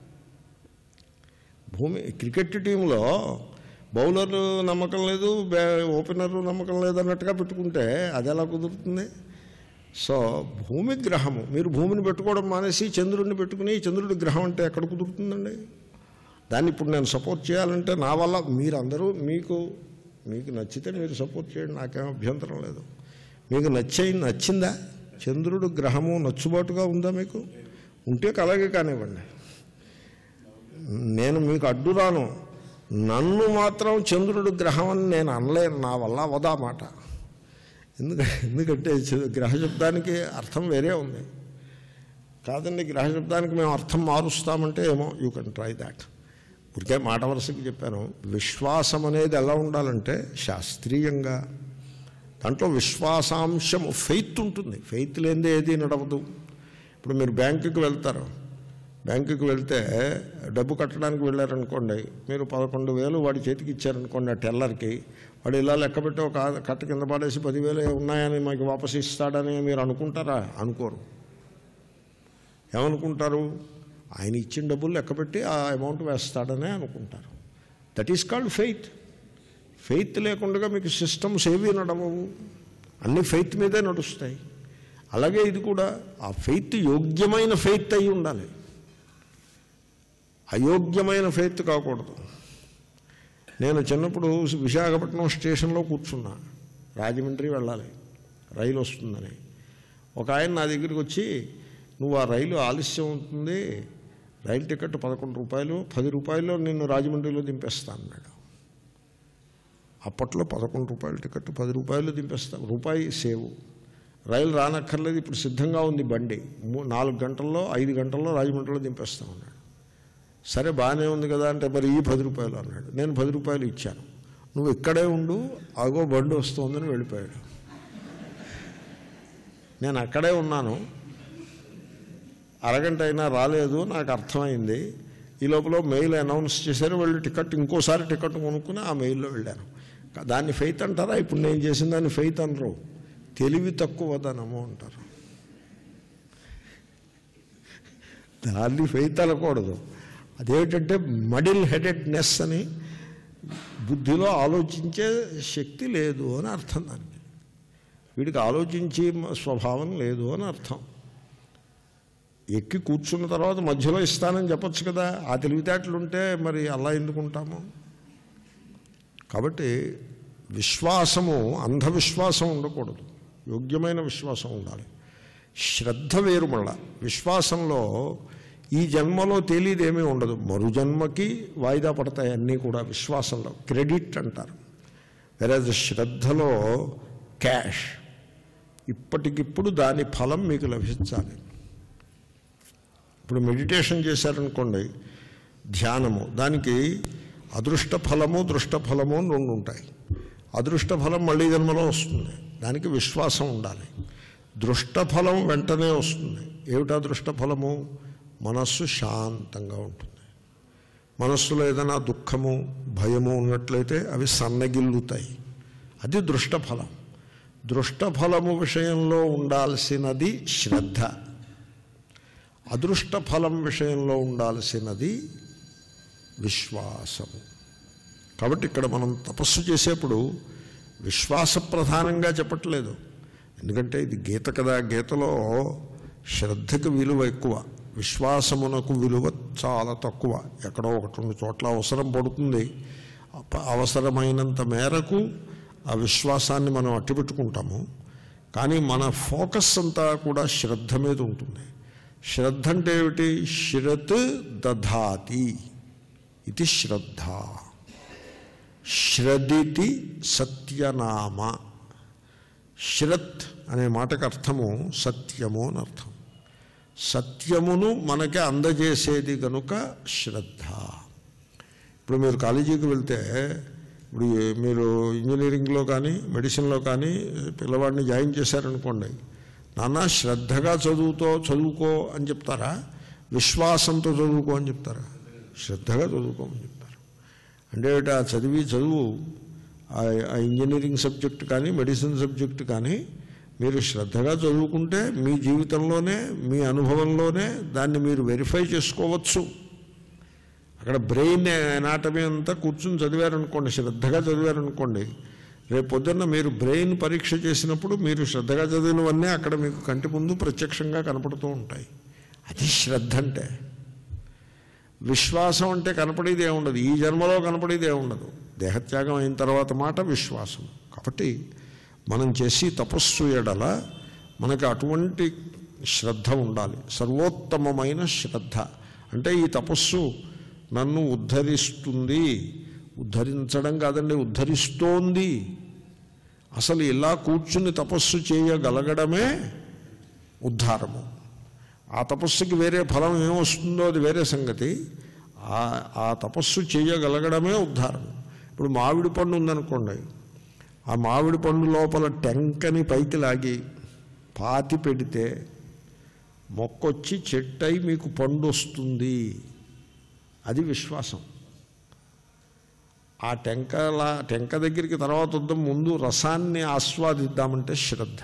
భూమి క్రికెట్ టీంలో బౌలర్ నమ్మకం లేదు బ్యా- ఓపెనర్ నమ్మకం లేదు అన్నట్టుగా పెట్టుకుంటే అది ఎలా కుదురుతుంది సో భూమి గ్రహము మీరు భూమిని పెట్టుకోవడం మానేసి చంద్రుడిని పెట్టుకుని చంద్రుడి గ్రహం అంటే ఎక్కడ కుదురుతుందండి దాన్ని ఇప్పుడు నేను సపోర్ట్ చేయాలంటే నా వల్ల మీరందరూ మీకు మీకు నచ్చితే మీరు సపోర్ట్ చేయండి నాకేం అభ్యంతరం లేదు మీకు నచ్చే నచ్చిందా చంద్రుడు గ్రహము నచ్చుబాటుగా ఉందా మీకు ఉంటే అలాగే కానివ్వండి నేను మీకు అడ్డురాను నన్ను మాత్రం చంద్రుడు గ్రహం అని నేను అనలేను నా వల్ల అవదా మాట ఎందుకంటే ఎందుకంటే చ- గ్రహ శబ్దానికి అర్థం వేరే ఉంది కాదండి గ్రహ శబ్దానికి మేము అర్థం మారుస్తామంటే ఏమో యూ కెన్ ట్రై దాట్ ఇప్పటికే మాట వరుసకి చెప్పాను విశ్వాసం అనేది ఎలా ఉండాలంటే శాస్త్రీయంగా దాంట్లో విశ్వాసాంశం ఫెయిత్ ఉంటుంది ఫెయిత్ లేనిదే ఏది నడవదు ఇప్పుడు మీరు బ్యాంకుకి వెళ్తారు బ్యాంకుకి వెళ్తే డబ్బు కట్టడానికి వెళ్ళారనుకోండి మీరు పదకొండు వేలు వాడి చేతికి ఇచ్చారనుకోండి ఆ టెల్లర్కి వాడు ఇలా లెక్క పెట్టి ఒక కట్ట కింద పడేసి పదివేలు ఉన్నాయని మాకు వాపసు ఇస్తాడని మీరు అనుకుంటారా అనుకోరు ఏమనుకుంటారు ఆయన ఇచ్చిన డబ్బులు లెక్కపెట్టి ఆ అమౌంట్ వేస్తాడనే అనుకుంటారు that is called faith faith లేకుండా మీకు సిస్టమ్స్ ఏవి నడవవు అన్ని ఫెయిత్ మీదే నడుస్తాయి అలాగే ఇది కూడా ఆ ఫెయిత్ యోగ్యమైన ఫెయిత్ అయి ఉండాలి అయోగ్యమైన ఫెయిత్ కాకూడదు నేను చిన్నప్పుడు విశాఖపట్నం స్టేషన్లో కూర్చున్నా రాజమండ్రి వెళ్ళాలి రైలు వస్తుందని ఒక ఆయన నా దగ్గరికి వచ్చి నువ్వు ఆ రైలు ఆలస్యం అవుతుంది రైలు టికెట్ పదకొండు రూపాయలు పది రూపాయలు నిన్ను రాజమండ్రిలో దింపేస్తా అన్నాడు అప్పట్లో పదకొండు రూపాయల టికెట్ పది రూపాయలు దింపేస్తా రూపాయి సేవ్ రైలు రానక్కర్లేదు ఇప్పుడు సిద్ధంగా ఉంది బండి మూ- నాలుగు గంటల్లో ఐదు గంటల్లో రాజమండ్రిలో దింపేస్తా ఉన్నాడు సరే బాగానే ఉంది కదా అంటే మరి ఈ పది రూపాయలు అన్నాడు నేను పది రూపాయలు ఇచ్చాను నువ్వు ఇక్కడే ఉండు అగో బండి వస్తుందని వెళ్ళిపోయాడు నేను అక్కడే ఉన్నాను అరగంట అయినా రాలేదు నాకు అర్థమైంది ఈ లోపల మెయిల్ అనౌన్స్ చేశారు వెళ్ళి టికెట్ ఇంకోసారి టికెట్ కొనుక్కుని ఆ మెయిల్లో వెళ్ళాను దాన్ని ఫెయిత్ అంటారా ఇప్పుడు నేను చేసిన దాన్ని ఫెయిత్ అనరు తెలివి తక్కువదనము అంటారు దాన్ని ఫెయిత్ అనకూడదు అదేమిటంటే మడిల్ హెడెడ్నెస్ అని బుద్ధిలో ఆలోచించే శక్తి లేదు అని అర్థం దానికి వీడికి ఆలోచించే స్వభావం లేదు అని అర్థం ఎక్కి కూర్చున్న తర్వాత మధ్యలో ఇస్తానని చెప్పొచ్చు కదా ఆ తెలివితేటలు ఉంటే మరి అలా ఎందుకుంటాము కాబట్టి విశ్వాసము అంధవిశ్వాసం ఉండకూడదు యోగ్యమైన విశ్వాసం ఉండాలి శ్రద్ధ వేరు మళ్ళా విశ్వాసంలో ఈ జన్మలో తేలిదేమీ ఉండదు మరు జన్మకి వాయిదా పడతాయి అన్నీ కూడా విశ్వాసంలో క్రెడిట్ అంటారు వెరాజ్ శ్రద్ధలో క్యాష్ ఇప్పటికిప్పుడు దాని ఫలం మీకు లభించాలి ఇప్పుడు మెడిటేషన్ చేశారనుకోండి ధ్యానము దానికి అదృష్ట ఫలము దృష్ట ఫలము అని రెండు ఉంటాయి అదృష్ట ఫలం మళ్ళీ జన్మలో వస్తుంది దానికి విశ్వాసం ఉండాలి దృష్ట ఫలం వెంటనే వస్తుంది ఏమిటా దృష్ట ఫలము మనస్సు శాంతంగా ఉంటుంది మనస్సులో ఏదైనా దుఃఖము భయము ఉన్నట్లయితే అవి సన్నగిల్లుతాయి అది దృష్ట ఫలం దృష్ట ఫలము విషయంలో ఉండాల్సినది శ్రద్ధ అదృష్ట ఫలం విషయంలో ఉండాల్సినది విశ్వాసము కాబట్టి ఇక్కడ మనం తపస్సు చేసేప్పుడు విశ్వాస ప్రధానంగా చెప్పట్లేదు ఎందుకంటే ఇది గీత కదా గీతలో శ్రద్ధకు విలువ ఎక్కువ విశ్వాసమునకు విలువ చాలా తక్కువ ఎక్కడో ఒకటి రెండు చోట్ల అవసరం పడుతుంది అప- అవసరమైనంత మేరకు ఆ విశ్వాసాన్ని మనం అట్టిపెట్టుకుంటాము కానీ మన ఫోకస్ అంతా కూడా శ్రద్ధ మీద ఉంటుంది శ్రద్ధ అంటే ఏమిటి శ్రత్ దధాతి ఇది శ్రద్ధ శ్రదితి సత్యనామ శ్రత్ అనే మాటకు అర్థము సత్యము అని అర్థం సత్యమును మనకి అందజేసేది కనుక శ్రద్ధ ఇప్పుడు మీరు కాలేజీకి వెళ్తే ఇప్పుడు ఏ- మీరు ఇంజనీరింగ్లో కానీ మెడిసిన్లో కానీ పిల్లవాడిని జాయిన్ చేశారనుకోండి నాన్న శ్రద్ధగా చదువుతో చదువుకో అని చెప్తారా విశ్వాసంతో చదువుకో అని చెప్తారా శ్రద్ధగా చదువుకోమని చెప్తారు అంటే ఏమిటి, ఆ చదివి చదువు ఆ ఆ ఇంజనీరింగ్ సబ్జెక్ట్ కానీ మెడిసిన్ సబ్జెక్ట్ కానీ మీరు శ్రద్ధగా చదువుకుంటే మీ జీవితంలోనే మీ అనుభవంలోనే దాన్ని మీరు వెరిఫై చేసుకోవచ్చు అక్కడ బ్రెయిన్ ఎనాటమీ అంతా కూర్చుని చదివారనుకోండి శ్రద్ధగా చదివారనుకోండి రేపు పొద్దున్న మీరు బ్రెయిన్ పరీక్ష చేసినప్పుడు మీరు శ్రద్ధగా చదివినవన్నీ అక్కడ మీకు కంటి ముందు ప్రత్యక్షంగా కనపడుతూ ఉంటాయి అది శ్రద్ధ అంటే విశ్వాసం అంటే కనపడేది ఏముండదు ఈ జన్మలో కనపడేది ఏముండదు దేహత్యాగం అయిన తర్వాత మాట విశ్వాసం కాబట్టి మనం చేసి తపస్సు ఎడల మనకి అటువంటి శ్రద్ధ ఉండాలి సర్వోత్తమమైన శ్రద్ధ అంటే ఈ తపస్సు నన్ను ఉద్ధరిస్తుంది ఉద్ధరించడం కాదండి ఉద్ధరిస్తోంది అసలు ఇలా కూర్చుని తపస్సు చేయగలగడమే ఉద్ధారము ఆ తపస్సుకి వేరే ఫలం ఏమొస్తుందో అది వేరే సంగతి ఆ ఆ తపస్సు చేయగలగడమే ఉద్ధారం ఇప్పుడు మామిడి పండు ఉందనుకోండి ఆ మామిడి పండు లోపల టెంకని పైకి లాగి పాతి పెడితే మొక్కొచ్చి చెట్టయి మీకు పండు వస్తుంది అది విశ్వాసం ఆ టెంకలా టెంక దగ్గరికి తర్వాత వద్దాం ముందు రసాన్ని ఆస్వాదిద్దామంటే శ్రద్ధ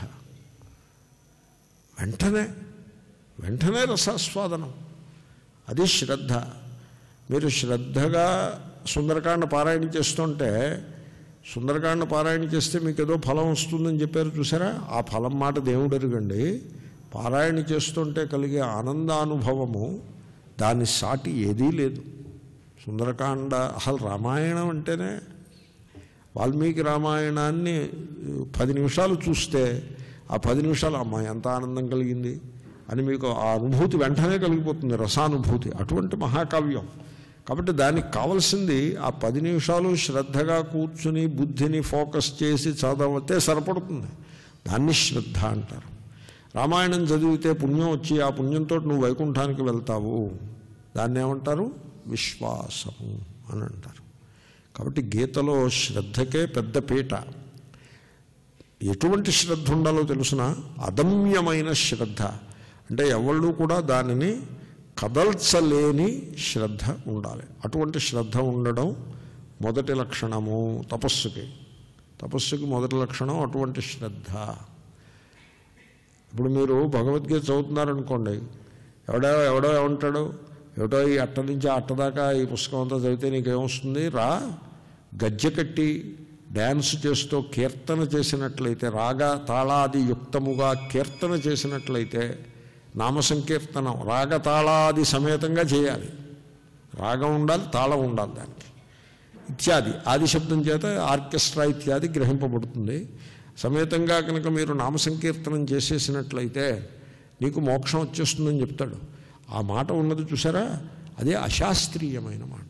వెంటనే వెంటనే రసాస్వాదనం అది శ్రద్ధ మీరు శ్రద్ధగా సుందరకాండ పారాయణ చేస్తుంటే సుందరకాండ పారాయణ చేస్తే మీకు ఏదో ఫలం వస్తుందని చెప్పారు చూసారా ఆ ఫలం మాట దేవుడు ఎరుగండి పారాయణ చేస్తుంటే కలిగే ఆనందానుభవము దాని సాటి ఏదీ లేదు సుందరకాండ అసలు రామాయణం అంటేనే వాల్మీకి రామాయణాన్ని పది నిమిషాలు చూస్తే ఆ పది నిమిషాలు అమ్మ ఎంత ఆనందం కలిగింది అని మీకు ఆ అనుభూతి వెంటనే కలిగిపోతుంది రసానుభూతి అటువంటి మహాకావ్యం కాబట్టి దానికి కావలసింది ఆ పది నిమిషాలు శ్రద్ధగా కూర్చుని బుద్ధిని ఫోకస్ చేసి చదవితే సరిపడుతుంది దాన్ని శ్రద్ధ అంటారు రామాయణం చదివితే పుణ్యం వచ్చి ఆ పుణ్యంతో నువ్వు వైకుంఠానికి వెళ్తావు దాన్ని ఏమంటారు విశ్వాసము అని అంటారు కాబట్టి గీతలో శ్రద్ధకే పెద్ద పీట ఎటువంటి శ్రద్ధ ఉండాలో తెలుసిన అదమ్యమైన శ్రద్ధ అంటే ఎవళ్ళు కూడా దానిని కదల్చలేని శ్రద్ధ ఉండాలి అటువంటి శ్రద్ధ ఉండడం మొదటి లక్షణము తపస్సుకి తపస్సుకి మొదటి లక్షణం అటువంటి శ్రద్ధ ఇప్పుడు మీరు భగవద్గీత చదువుతున్నారనుకోండి ఎవడో ఎవడో ఏమంటాడు ఏమిటో ఈ అట్ట నుంచి ఆ అట్ట దాకా ఈ పుస్తకం అంతా చదివితే నీకేమొస్తుంది రా గజ్జె కట్టి డ్యాన్స్ చేస్తూ కీర్తన చేసినట్లయితే రాగ తాళాది యుక్తముగా కీర్తన చేసినట్లయితే నామ సంకీర్తనం రాగ తాళాది సమేతంగా చేయాలి రాగం ఉండాలి తాళం ఉండాలి దానికి ఇత్యాది ఆది శబ్దం చేత ఆర్కెస్ట్రా ఇత్యాది గ్రహింపబడుతుంది సమేతంగా కనుక మీరు నామ సంకీర్తనం చేసేసినట్లయితే నీకు మోక్షం వచ్చేస్తుందని చెప్తాడు ఆ మాట ఉన్నది చూసారా అదే అశాస్త్రీయమైన మాట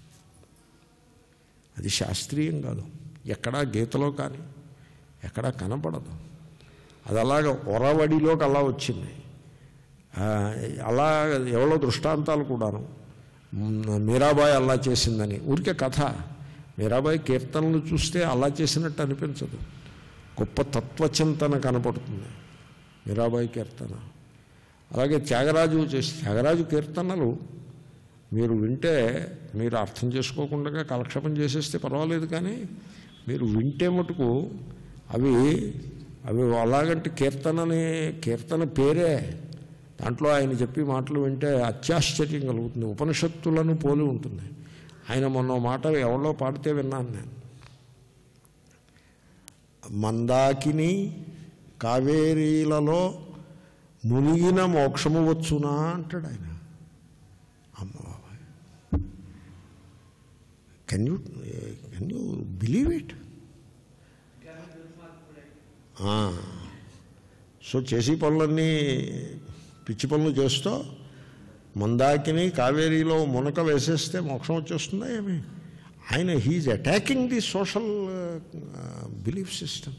అది శాస్త్రీయం కాదు ఎక్కడా గీతలో కానీ ఎక్కడా కనపడదు అది అలాగ ఒరవడిలోకి అలా వచ్చింది ఆ, అలా ఎవరో దృష్టాంతాలు కూడాను మ్, మీరాబాయి అలా చేసిందని ఊరికే కథ మీరాబాయి కీర్తనలు చూస్తే అలా చేసినట్టు అనిపించదు గొప్ప తత్వచింతన కనపడుతుంది మీరాబాయి కీర్తన అలాగే త్యాగరాజు చేసి త్యాగరాజు కీర్తనలు మీరు వింటే మీరు అర్థం చేసుకోకుండా కాలక్షేపం చేసేస్తే పర్వాలేదు కానీ మీరు వింటే మటుకు అవి అవి అలాగంటే కీర్తనని కీర్తన పేరే దాంట్లో ఆయన చెప్పి మాటలు వింటే అత్యాశ్చర్యం కలుగుతుంది ఉపనిషత్తులను పోలి ఉంటుంది ఆయన మొన్న ఓ మాట ఎవరో పాడితే విన్నాను నేను మందాకిని కావేరీలలో మునిగిన మోక్షము వచ్చునా అంటాడు ఆయన అమ్మ బాబాయ్ can you can you believe it so చేసి పనులన్నీ పిచ్చి పనులు చేస్తూ మందాకిని కావేరీలో మునక వేసేస్తే మోక్షం వచ్చేస్తుందా ఏమి ఆయన he's attacking the social belief system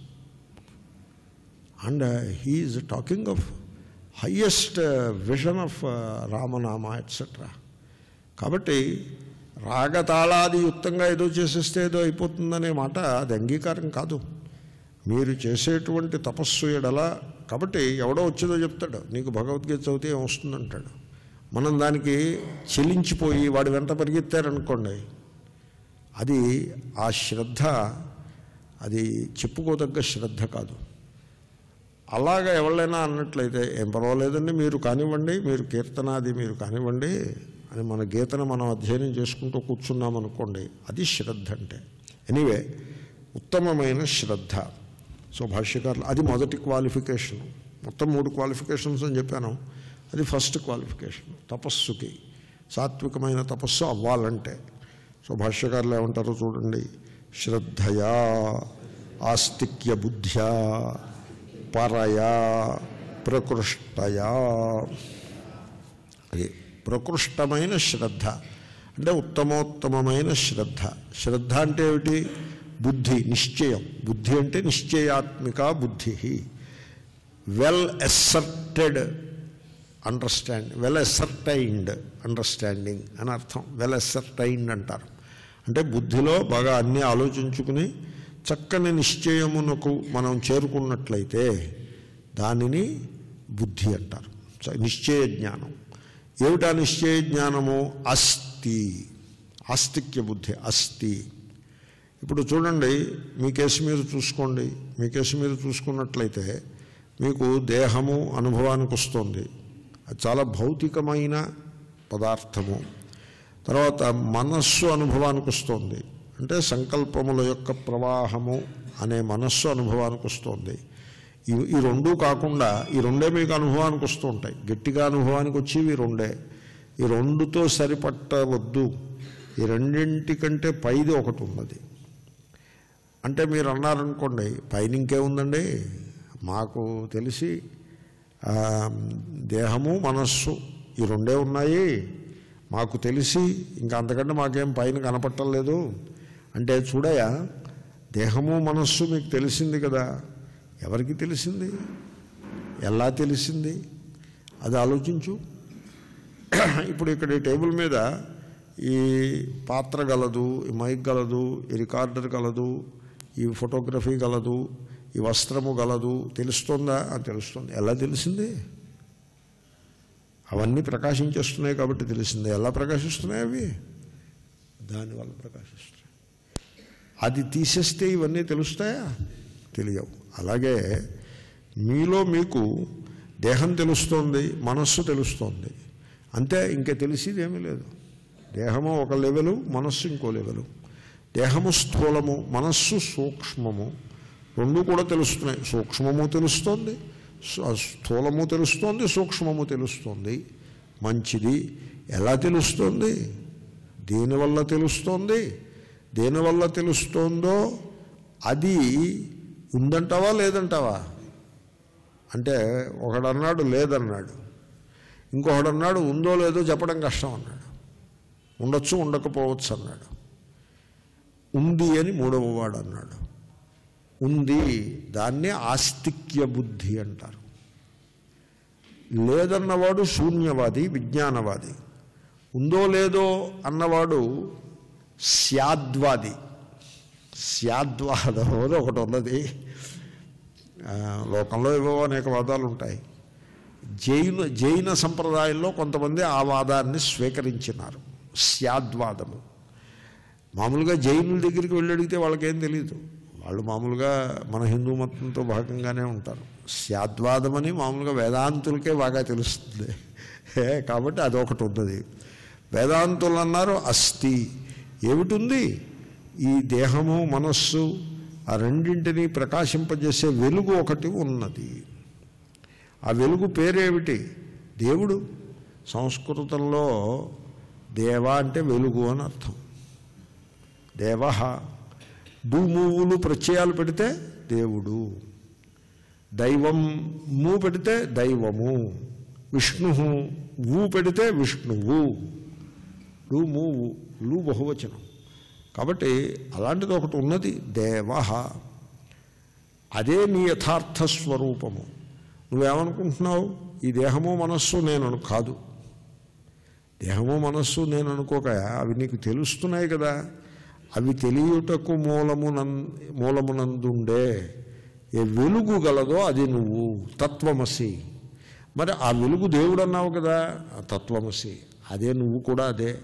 and he's talking of highest vision of రామనామ ఎట్సెట్రా కాబట్టి రాగతాళాది యుక్తంగా ఏదో చేసేస్తే ఏదో అయిపోతుందనే మాట అది అంగీకారం కాదు మీరు చేసేటువంటి తపస్సు ఎడల కాబట్టి ఎవడో వచ్చేదో చెప్తాడు నీకు భగవద్గీత చదివితే ఏమొస్తుందంటాడు మనం దానికి చెలించిపోయి వాడి వెంట పరిగెత్తారనుకోండి అది ఆ శ్రద్ధ అది చెప్పుకోదగ్గ శ్రద్ధ కాదు అలాగా ఎవరైనా అన్నట్లయితే ఏం పర్వాలేదండి మీరు కానివ్వండి మీరు కీర్తనాది మీరు కానివ్వండి అని మన గీతను మనం అధ్యయనం చేసుకుంటూ కూర్చున్నాం అనుకోండి అది శ్రద్ధ అంటే ఎనీవే ఉత్తమమైన శ్రద్ధ సో భాష్యకారులు అది మొదటి క్వాలిఫికేషన్ మొత్తం మూడు క్వాలిఫికేషన్స్ అని చెప్పాను అది ఫస్ట్ క్వాలిఫికేషన్ తపస్సుకి సాత్వికమైన తపస్సు అవ్వాలంటే సో భాష్యకారులు ఏమంటారో చూడండి శ్రద్ధయా ఆస్తిక్య బుద్ధ్యా పరయా ప్రకృష్టయా అది ప్రకృష్టమైన శ్రద్ధ అంటే ఉత్తమోత్తమమైన శ్రద్ధ శ్రద్ధ అంటే ఏమిటి బుద్ధి నిశ్చయం బుద్ధి అంటే నిశ్చయాత్మిక బుద్ధి well asserted understand well ascertained understanding అని అర్థం వెల్ ఎసర్టైన్డ్ అంటారు అంటే బుద్ధిలో బాగా అన్నీ ఆలోచించుకుని చక్కని నిశ్చయమునకు మనం చేరుకున్నట్లయితే దానిని బుద్ధి అంటారు స- నిశ్చయ జ్ఞానం ఏమిటా నిశ్చయ జ్ఞానము అస్తి ఆస్తిక్య బుద్ధి అస్తి ఇప్పుడు చూడండి మీ కేసు మీరు చూసుకోండి మీ కేసు మీరు చూసుకున్నట్లయితే మీకు దేహము అనుభవానికి వస్తుంది అది చాలా భౌతికమైన పదార్థము తర్వాత మనస్సు అనుభవానికి వస్తుంది అంటే సంకల్పముల యొక్క ప్రవాహము అనే మనస్సు అనుభవానికి వస్తుంది ఈ ఈ రెండూ కాకుండా ఈ రెండే మీకు అనుభవానికి వస్తూ ఉంటాయి గట్టిగా అనుభవానికి వచ్చేవి ఈ రెండే ఈ రెండుతో సరిపట్టవద్దు ఈ రెండింటికంటే పైది ఒకటి ఉన్నది అంటే మీరు అన్నారనుకోండి పైన ఇంకేముందండి మాకు తెలిసి ఆ, దేహము మనస్సు ఈ రెండే ఉన్నాయి మాకు తెలిసి ఇంకా అంతకంటే మాకేం పైన కనపట్టలేదు అంటే చూడయా దేహము మనస్సు మీకు తెలిసింది కదా ఎవరికి తెలిసింది ఎలా తెలిసింది అది ఆలోచించు ఇప్పుడు ఇక్కడ ఈ టేబుల్ మీద ఈ పాత్ర గలదు ఈ మైక్ గలదు ఈ రికార్డర్ గలదు ఈ ఫోటోగ్రఫీ గలదు ఈ వస్త్రము గలదు తెలుస్తుందా అని తెలుస్తుంది ఎలా తెలిసింది అవన్నీ ప్రకాశించేస్తున్నాయి కాబట్టి తెలిసింది ఎలా ప్రకాశిస్తున్నాయి అవి దానివల్ల ప్రకాశిస్తున్నాయి అది తీసేస్తే ఇవన్నీ తెలుస్తాయా తెలియవు అలాగే మీలో మీకు దేహం తెలుస్తోంది మనస్సు తెలుస్తోంది అంతే ఇంకా తెలిసేది ఏమీ లేదు దేహము ఒక లెవెలు మనస్సు ఇంకో లెవెలు దేహము స్థూలము మనస్సు సూక్ష్మము రెండు కూడా తెలుస్తున్నాయి సూక్ష్మము తెలుస్తోంది సు- స్థూలము తెలుస్తోంది సూక్ష్మము తెలుస్తోంది మంచిది ఎలా తెలుస్తోంది దేనివల్ల తెలుస్తోంది దేనివల్ల తెలుస్తోందో అది ఉందంటావా లేదంటావా అంటే ఒకడన్నాడు లేదన్నాడు ఇంకొకడన్నాడు ఉందో లేదో చెప్పడం కష్టం అన్నాడు ఉండొచ్చు ఉండకపోవచ్చు అన్నాడు ఉంది అని మూడవ వాడు అన్నాడు ఉంది దాన్నే ఆస్తిక్య బుద్ధి అంటారు లేదన్నవాడు శూన్యవాది విజ్ఞానవాది ఉందో లేదో అన్నవాడు స్యాద్వాది స్యాద్వాదం అని ఒకటి ఉన్నది ఆ, లోకంలో ఏవో అనేక వాదాలు ఉంటాయి జైన జైన సంప్రదాయంలో కొంతమంది ఆ వాదాన్ని స్వీకరించినారు స్యాద్వాదము మామూలుగా జైనుల దగ్గరికి వెళ్ళి అడిగితే వాళ్ళకేం తెలియదు వాళ్ళు మామూలుగా మన హిందూ మతంతో భాగంగానే ఉంటారు స్యాద్వాదం అని మామూలుగా వేదాంతులకే బాగా తెలుస్తుంది ఏ, కాబట్టి అదొకటి ఉన్నది వేదాంతులు అన్నారు అస్థి ఏమిటుంది ఈ దేహము మనస్సు ఆ రెండింటినీ ప్రకాశింపజేసే వెలుగు ఒకటి ఉన్నది ఆ వెలుగు పేరేమిటి దేవుడు సంస్కృతంలో దేవ అంటే వెలుగు అని అర్థం దేవ భూమువులు ప్రత్యయాలు పెడితే దేవుడు దైవం ము పెడితే దైవము విష్ణు ఊ పెడితే విష్ణువు లు మూవు లు బహువచనం కాబట్టి అలాంటిది ఒకటి ఉన్నది దేవ అదే నీ యథార్థ స్వరూపము నువ్వేమనుకుంటున్నావు ఈ దేహము మనస్సు నేను అను- కాదు దేహము మనస్సు నేను అనుకోక అవి నీకు తెలుస్తున్నాయి కదా అవి తెలియుటకు మూలమునం మూలమునందుండే ఏ వెలుగు గలదో అది నువ్వు తత్వమసి మరి ఆ వెలుగు దేవుడు అన్నావు కదా ఆ తత్వమసి అదే నువ్వు కూడా అదే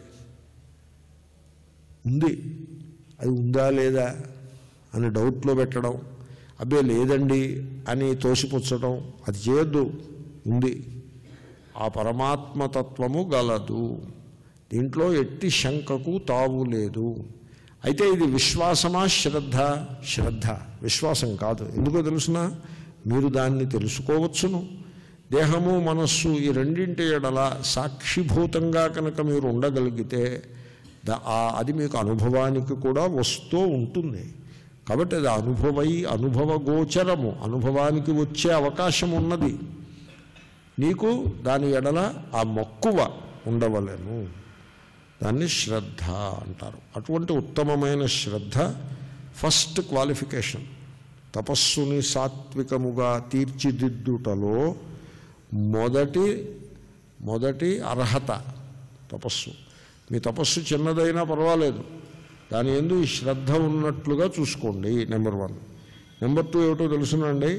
ఉంది అది ఉందా లేదా అని డౌట్లో పెట్టడం అబ్బే లేదండి అని తోసిపుచ్చడం అది చేయొద్దు ఉంది ఆ పరమాత్మతత్వము గలదు దీంట్లో ఎట్టి శంకకు తావు లేదు అయితే ఇది విశ్వాసమా శ్రద్ధ శ్రద్ధ విశ్వాసం కాదు ఎందుకో తెలుసిన మీరు దాన్ని తెలుసుకోవచ్చును దేహము మనస్సు ఈ రెండింటి ఎడల సాక్షిభూతంగా కనుక మీరు ఉండగలిగితే ద- ఆ- అది మీకు అనుభవానికి కూడా వస్తూ ఉంటుంది కాబట్టి అది అనుభవై అనుభవ గోచరము అనుభవానికి వచ్చే అవకాశం ఉన్నది నీకు దాని ఎడల ఆ మక్కువ ఉండవలెను దాన్ని శ్రద్ధ అంటారు అటువంటి ఉత్తమమైన శ్రద్ధ ఫస్ట్ క్వాలిఫికేషన్ తపస్సుని సాత్వికముగా తీర్చిదిద్దుటలో మొదటి మొదటి అర్హత తపస్సు మీ తపస్సు చిన్నదైనా పర్వాలేదు దాని ఎందు ఈ శ్రద్ధ ఉన్నట్లుగా చూసుకోండి నెంబర్ వన్ నెంబర్ టూ ఏమిటో తెలుసునండి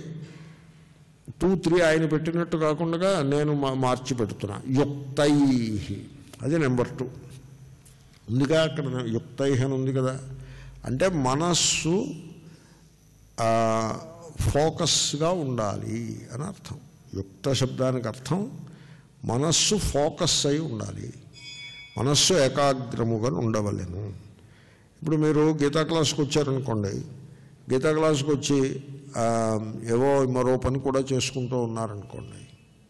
టూ త్రీ ఆయన పెట్టినట్టు కాకుండా నేను మా- మార్చి పెడుతున్నా యుక్తై అది నెంబర్ టూ ఉందిగా అక్కడ యుక్తై అని ఉంది కదా అంటే మనస్సు ఆ, ఫోకస్గా ఉండాలి అని అర్థం యుక్త శబ్దానికి అర్థం మనస్సు ఫోకస్ అయి ఉండాలి మనస్సు ఏకాగ్రముగా ఉండవలెను ఇప్పుడు మీరు గీతా క్లాస్కి వచ్చారనుకోండి గీతా క్లాస్కి వచ్చి ఆ, ఏవో మరో పని కూడా చేసుకుంటూ ఉన్నారనుకోండి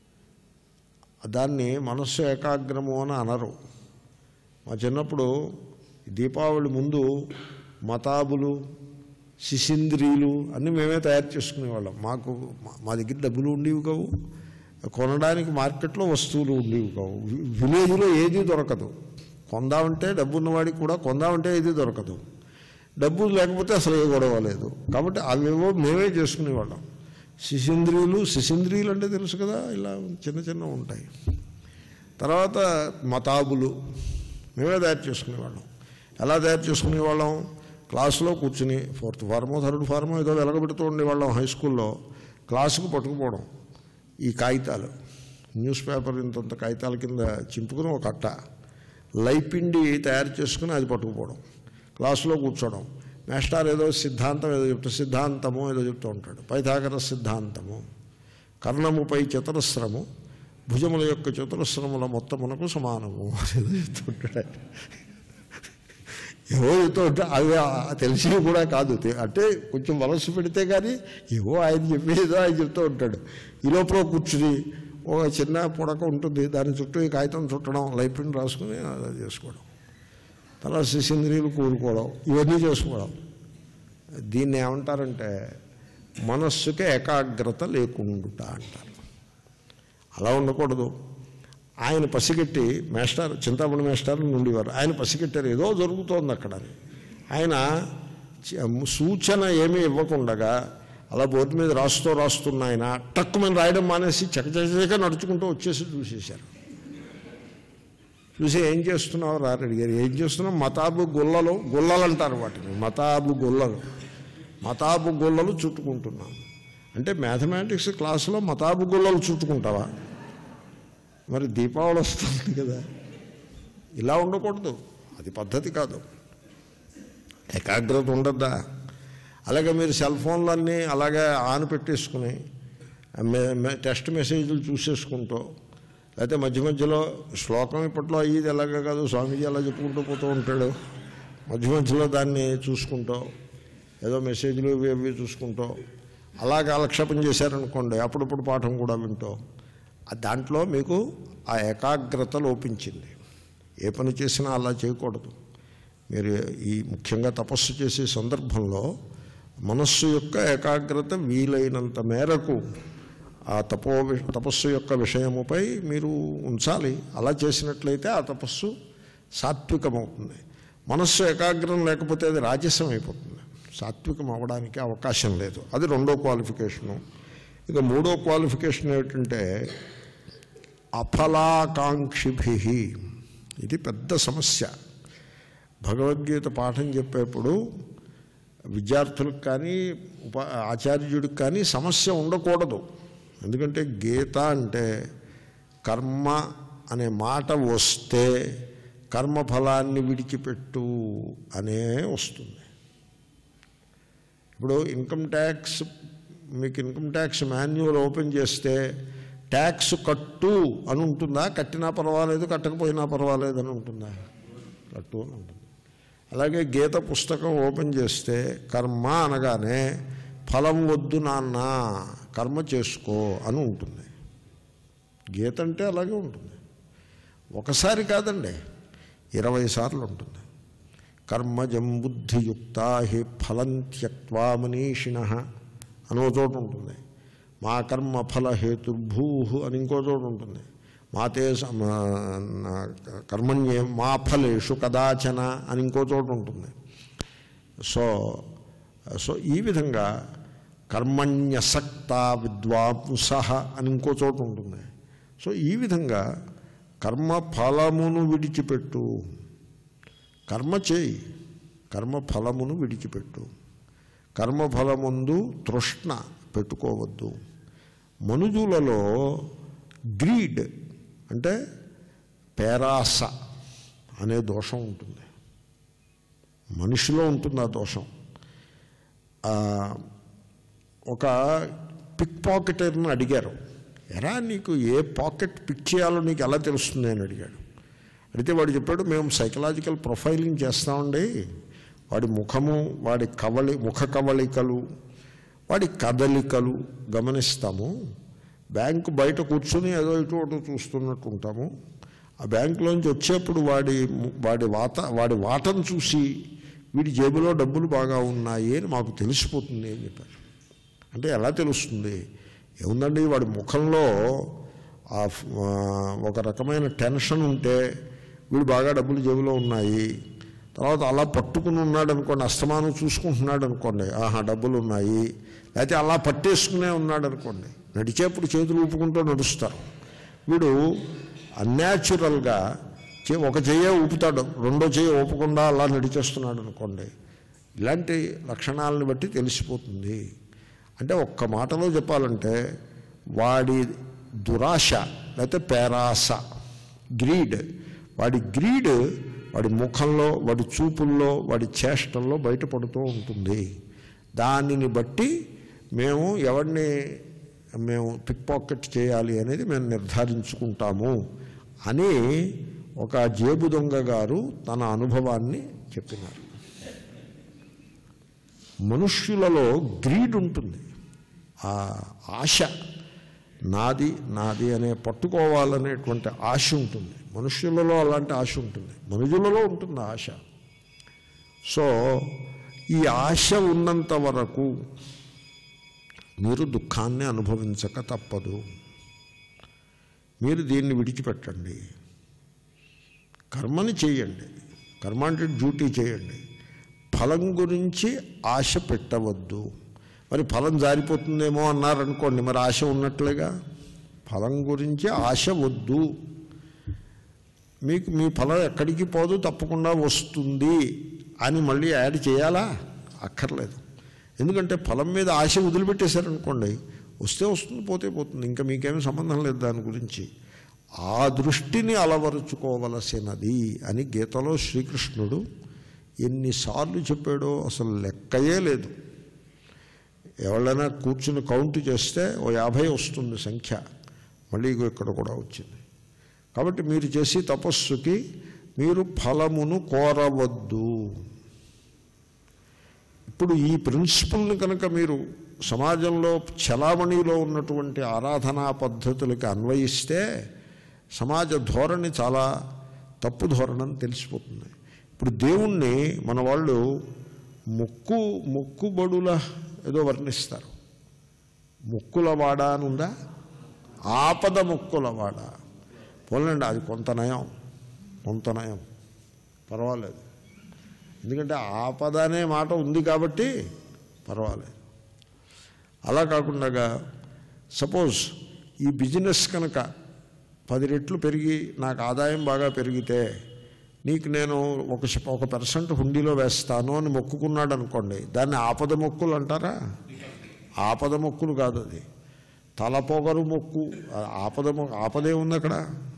దాన్ని మనస్సు ఏకాగ్రము అని అనరు మా చిన్నప్పుడు దీపావళి ముందు మతాబులు శిశింద్రీలు అన్నీ మేమే తయారు చేసుకునేవాళ్ళం మాకు మా- మా దగ్గర డబ్బులు ఉండేవి కావు కొనడానికి మార్కెట్లో వస్తువులు ఉండేవి కావు వి- విలేజ్లో ఏదీ దొరకదు కొందామంటే డబ్బు ఉన్నవాడికి కూడా కొందామంటే ఏదీ దొరకదు డబ్బు లేకపోతే అసలు ఏ గొడవ లేదు కాబట్టి అవేవో మేమే చేసుకునేవాళ్ళం శిశింద్రీలు శిశింద్రీలు అంటే తెలుసు కదా ఇలా చిన్న చిన్న ఉంటాయి తర్వాత మతాబులు మేమే తయారు చేసుకునేవాళ్ళం ఎలా తయారు చేసుకునేవాళ్ళం క్లాసులో కూర్చుని ఫోర్త్ ఫార్మో థర్డ్ ఫార్మో ఏదో వెలగబెడుతూ ఉండేవాళ్ళం హై స్కూల్లో క్లాసుకు పట్టుకుపోవడం ఈ కాగితాలు న్యూస్ పేపర్ ఇంతంత కాగితాల కింద చింపుకుని ఒక అట్ట లైపిండి తయారు చేసుకుని అది పట్టుకుపోవడం క్లాసులో కూర్చోవడం మేస్టార్ ఏదో సిద్ధాంతం ఏదో చెప్తా సిద్ధాంతము ఏదో చెప్తూ ఉంటాడు పైథాగర సిద్ధాంతము కర్ణముపై చతురస్రము భుజముల యొక్క చతురస్రముల మొత్తమునకు సమానము అని ఏదో చెప్తుంటాడు ఆయన. ఏవో చెప్తూ ఉంటే అవి ఆ- తెలిసినవి కూడా కాదు తె- అంటే కొంచెం మనసు పెడితే కానీ ఏవో ఆయన చెప్పేదో ఆయన చెప్తూ ఉంటాడు ఈ లోపల కూర్చుని ఒక చిన్న పుడక ఉంటుంది దాని చుట్టూ ఈ కాగితం చుట్టడం లైఫ్ ప్రింట్ రాసుకుని అలా చేసుకోవడం తర్వాత శిశింద్రియులు కూడుకోవడం ఇవన్నీ చేసుకోవడం దీన్ని ఏమంటారంటే మనస్సుకి ఏకాగ్రత లేకుండుట అంటారు అలా ఉండకూడదు ఆయన పసిగట్టి మేస్టార్ చింతామణి మేస్టార్ ఉండేవారు ఆయన పసిగట్టారు ఏదో జరుగుతోంది అక్కడ అని. ఆయన చ- సూచన ఏమీ ఇవ్వకుండగా అలా బోర్డు మీద రాస్తూ రాస్తున్న ఆయన టక్కుమని రాయడం మానేసి చకచక నడుచుకుంటూ వచ్చేసి చూసేశారు చూసి ఏం చేస్తున్నావు రారు అడిగారు ఏం చేస్తున్నావు మతాబు గుల్లలు గుల్లలు అంటారు వాటిని మతాబు గుల్లలు మతాబు గుల్లలు చుట్టుకుంటున్నాం అంటే మ్యాథమెటిక్స్ క్లాసులో మతాబు గుల్లలు చుట్టుకుంటావా మరి దీపావళి వస్తుంది కదా ఇలా ఉండకూడదు అది పద్ధతి కాదు ఏకాగ్రత ఉండద్దా అలాగే మీరు సెల్ ఫోన్లన్నీ అలాగే ఆన్ పెట్టేసుకుని మె- మె- టెక్స్ట్ మెసేజ్లు చూసేసుకుంటూ లేకపోతే మధ్య మధ్యలో శ్లోకం ఇప్పట్లో అయ్యేది ఎలాగ కాదు స్వామీజీ అలా చెప్పుకుంటూ పోతూ ఉంటాడు మధ్య మధ్యలో దాన్ని చూసుకుంటూ ఏదో మెసేజ్లు ఇవి ఇవి చూసుకుంటూ అలా కాలక్షేపం చేశారనుకోండి అప్పుడప్పుడు పాఠం కూడా వింటూ ఆ దాంట్లో మీకు ఆ ఏకాగ్రత లోపించింది ఏ పని చేసినా అలా చేయకూడదు మీరు ఈ ముఖ్యంగా తపస్సు చేసే సందర్భంలో మనస్సు యొక్క ఏకాగ్రత వీలైనంత మేరకు ఆ తపో వి- తపస్సు యొక్క విషయముపై మీరు ఉంచాలి అలా చేసినట్లయితే ఆ తపస్సు సాత్వికమవుతుంది మనస్సు ఏకాగ్రం లేకపోతే అది రాజస్యం అయిపోతుంది సాత్వికం అవ్వడానికి అవకాశం లేదు అది రెండో క్వాలిఫికేషను ఇక మూడో క్వాలిఫికేషన్ ఏమిటంటే అఫలాకాంక్షిభి ఇది పెద్ద సమస్య భగవద్గీత పాఠం చెప్పేప్పుడు విద్యార్థులకు కానీ ఉప ఆచార్యుడికి కానీ సమస్య ఉండకూడదు ఎందుకంటే గీత అంటే కర్మ అనే మాట వస్తే కర్మఫలాన్ని విడిచిపెట్టు అనే వస్తుంది ఇప్పుడు ఇన్కమ్ ట్యాక్స్ మీకు ఇన్కమ్ ట్యాక్స్ మాన్యువల్ ఓపెన్ చేస్తే ట్యాక్స్ కట్టు అని ఉంటుందా కట్టినా పర్వాలేదు కట్టకపోయినా పర్వాలేదు అని ఉంటుందా కట్టు అని ఉంటుంది అలాగే గీత పుస్తకం ఓపెన్ చేస్తే కర్మ అనగానే ఫలం వద్దు నాన్న కర్మ చేసుకో అని ఉంటుంది గీత అంటే అలాగే ఉంటుంది ఒకసారి కాదండి ఇరవై సార్లు ఉంటుంది కర్మజం బుద్ధియుక్త హి ఫలం త్యక్వా మనీషిణ అనో చోటు ఉంటుంది మా కర్మ ఫల హేతుర్భూ అని ఇంకో చోటు ఉంటుంది మాతే స- మా- నా- కర్మణ్యే మా ఫలేషు కదాచన అని ఇంకో చోటు ఉంటుంది సో సో ఈ విధంగా కర్మణ్యసక్త విద్వాంస అని ఇంకో చోటు ఉంటుంది సో ఈ విధంగా కర్మ ఫలమును విడిచిపెట్టు కర్మ చేయి కర్మ ఫలమును విడిచిపెట్టు కర్మఫలముందు తృష్ణ పెట్టుకోవద్దు మనుజులలో గ్రీడ్ అంటే పేరాస అనే దోషం ఉంటుంది మనిషిలో ఉంటుంది ఆ దోషం ఆ, ఒక పిక్ పాకెటర్ని అడిగారు ఎరా నీకు ఏ పాకెట్ పిక్ చేయాలో నీకు ఎలా తెలుస్తుంది అని అడిగాడు అడిగితే వాడు చెప్పాడు మేము సైకలాజికల్ ప్రొఫైలింగ్ చేస్తామండి వాడి ముఖము వాడి కవళి ముఖ కవళికలు వాడి కదలికలు గమనిస్తాము బ్యాంకు బయట కూర్చుని ఏదో ఇటు అటు చూస్తున్నట్టు ఉంటాము ఆ బ్యాంకులోంచి వచ్చేప్పుడు వాడి ము- వాడి వాత వాడి వాటను చూసి వీడి జేబులో డబ్బులు బాగా ఉన్నాయి అని మాకు తెలిసిపోతుంది అని చెప్పారు అంటే ఎలా తెలుస్తుంది ఏముందండి వాడి ముఖంలో ఆ ఫ్- ఆ, ఒక రకమైన టెన్షన్ ఉంటే వీడు బాగా డబ్బులు జేబులో ఉన్నాయి తర్వాత అలా పట్టుకుని ఉన్నాడు అనుకోండి అస్తమానం చూసుకుంటున్నాడు అనుకోండి ఆహా డబ్బులు ఉన్నాయి లేకపోతే అలా పట్టేసుకునే ఉన్నాడు అనుకోండి నడిచేప్పుడు చేతులు ఊపుకుంటూ నడుస్తారు వీడు అన్యాచురల్గా చే- ఒక చెయ్యే ఊపుతాడు రెండో చెయ్యి ఊపకుండా అలా నడిచేస్తున్నాడు అనుకోండి ఇలాంటి లక్షణాలను బట్టి తెలిసిపోతుంది అంటే ఒక్క మాటలో చెప్పాలంటే వాడి దురాశ లేకపోతే పేరాస గ్రీడ్ వాడి గ్రీడ్ వాడి ముఖంలో వాడి చూపుల్లో వాడి చేష్టల్లో బయటపడుతూ ఉంటుంది దానిని బట్టి మేము ఎవరిని మేము పిక్ పాకెట్ చేయాలి అనేది మేము నిర్ధారించుకుంటాము అని ఒక జేబు దొంగ గారు తన అనుభవాన్ని చెప్పినారు మనుష్యులలో గ్రీడ్ ఉంటుంది ఆ ఆశ నాది నాది అనే పట్టుకోవాలనేటువంటి ఆశ ఉంటుంది మనుష్యులలో అలాంటి ఆశ ఉంటుంది మనుషులలో ఉంటుంది ఆశ సో ఈ ఆశ ఉన్నంత వరకు మీరు దుఃఖాన్ని అనుభవించక తప్పదు మీరు దీన్ని విడిచిపెట్టండి కర్మని చేయండి కర్మ అంటే డ్యూటీ చేయండి ఫలం గురించి ఆశ పెట్టవద్దు మరి ఫలం జారిపోతుందేమో అన్నారనుకోండి మరి ఆశ ఉన్నట్లుగా ఫలం గురించి ఆశ వద్దు మీకు మీ ఫలం ఎక్కడికి పోదు తప్పకుండా వస్తుంది అని మళ్ళీ యాడ్ చేయాలా అక్కర్లేదు ఎందుకంటే ఫలం మీద ఆశ వదిలిపెట్టేశారనుకోండి వస్తే వస్తుంది పోతే పోతుంది ఇంకా మీకేమీ సంబంధం లేదు దాని గురించి ఆ దృష్టిని అలవరుచుకోవలసినది అని గీతలో శ్రీకృష్ణుడు ఎన్నిసార్లు చెప్పాడో అసలు లెక్కయే లేదు ఎవరైనా కూర్చుని కౌంట్ చేస్తే ఓ యాభై వస్తుంది సంఖ్య మళ్ళీ ఇగో ఇక్కడ కూడా వచ్చింది కాబట్టి మీరు చేసి తపస్సుకి మీరు ఫలమును కోరవద్దు ఇప్పుడు ఈ ప్రిన్సిపల్ని కనుక మీరు సమాజంలో చలామణిలో ఉన్నటువంటి ఆరాధనా పద్ధతులకి అన్వయిస్తే సమాజ ధోరణి చాలా తప్పు ధోరణని తెలిసిపోతుంది ఇప్పుడు దేవుణ్ణి మన వాళ్ళు ముక్కు ముక్కుబడుల ఏదో వర్ణిస్తారు ముక్కులవాడ అని ఉందా ఆపద ముక్కులవాడ పోలండి అది కొంత నయం కొంత నయం పర్వాలేదు ఎందుకంటే ఆపద అనే మాట ఉంది కాబట్టి పర్వాలేదు అలా కాకుండా సపోజ్ ఈ బిజినెస్ కనుక పది రెట్లు పెరిగి నాకు ఆదాయం బాగా పెరిగితే నీకు నేను ఒక శ- ఒక పర్సెంట్ హుండీలో వేస్తాను అని మొక్కుకున్నాడు అనుకోండి దాన్ని ఆపద మొక్కులు అంటారా ఆపద మొక్కులు కాదు అది తలపొగరు మొక్కు ఆ ఆపద మొ- ఆపదే ఉంది అక్కడ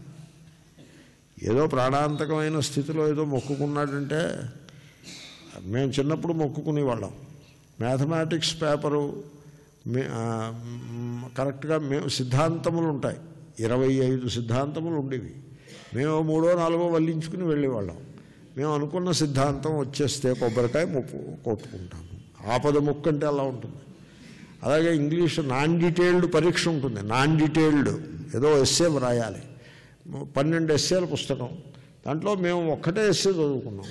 ఏదో ప్రాణాంతకమైన స్థితిలో ఏదో మొక్కుకున్నాడంటే మేము చిన్నప్పుడు మొక్కుకునేవాళ్ళం మ్యాథమెటిక్స్ పేపరు మే ఆ, మ్, కరెక్ట్గా మేము సిద్ధాంతములు ఉంటాయి ఇరవై ఐదు సిద్ధాంతములు ఉండేవి మేము మూడో నాలుగో వల్లించుకుని వెళ్ళేవాళ్ళం మేము అనుకున్న సిద్ధాంతం వచ్చేస్తే కొబ్బరికాయ ముప్పు కొట్టుకుంటాము ఆపద ముక్కు అంటే అలా ఉంటుంది అలాగే ఇంగ్లీష్ నాన్ డీటెయిల్డ్ పరీక్ష ఉంటుంది నాన్ డీటెయిల్డ్ ఏదో ఎస్సే వ్రాయాలి పన్నెండు ఎస్సేల పుస్తకం దాంట్లో మేము ఒక్కటే ఎస్సే చదువుకున్నాం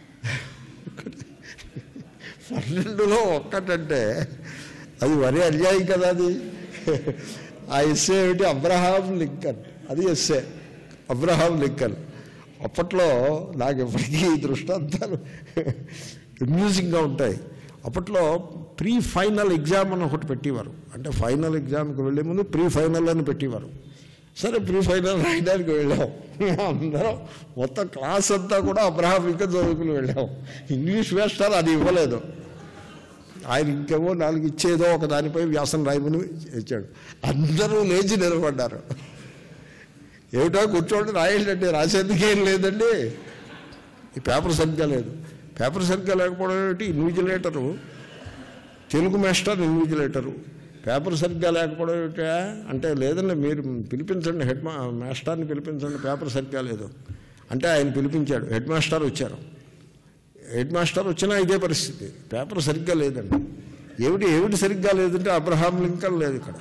పన్నెండులో ఒక్కటంటే అది వరి అన్యాయం కదా అది ఆ ఎస్సే ఏమిటి అబ్రహాం లింకన్ అది ఎస్సే అబ్రహాం లింకన్ అప్పట్లో నాకు ఎప్పటికీ ఈ దృష్టాంతాలు అమ్యూజింగ్గా ఉంటాయి అప్పట్లో ప్రీ ఫైనల్ ఎగ్జామ్ అని ఒకటి పెట్టేవారు అంటే ఫైనల్ ఎగ్జామ్కి వెళ్ళే ముందు ప్రీ ఫైనల్ అని పెట్టేవారు సరే ప్రీ ఫైనల్ రాయడానికి వెళ్ళాం అందరం మొత్తం క్లాస్ అంతా కూడా అబ్రహాం లింకన్ చదువుకుని వెళ్ళాం ఇంగ్లీష్ వేస్తారు అది ఇవ్వలేదు ఆయన ఇంకేమో నాలుగు ఇచ్చేదో ఒక దానిపై వ్యాసం రాయమని ఇచ్చాడు అందరూ లేచి నిలబడ్డారు ఏమిటో కూర్చోండి రాయండి అంటే రాసేందుకేం లేదండి ఈ పేపర్ సరిగ్గా లేదు పేపర్ సరిగ్గా లేకపోవడం ఏమిటి invigilator Telugu master invigilator paper సరిగ్గా లేకపోవడం ఏమిటా అంటే లేదండి మీరు పిలిపించండి హెడ్ మా మాస్టర్ని పిలిపించండి పేపర్ సరిగ్గా లేదు అంటే ఆయన పిలిపించాడు హెడ్ మాస్టర్ వచ్చారు హెడ్ మాస్టర్ వచ్చినా ఇదే పరిస్థితి పేపర్ సరిగ్గా లేదండి ఏమిటి ఏమిటి సరిగ్గా లేదంటే అబ్రహాం లింకన్ లేదు ఇక్కడ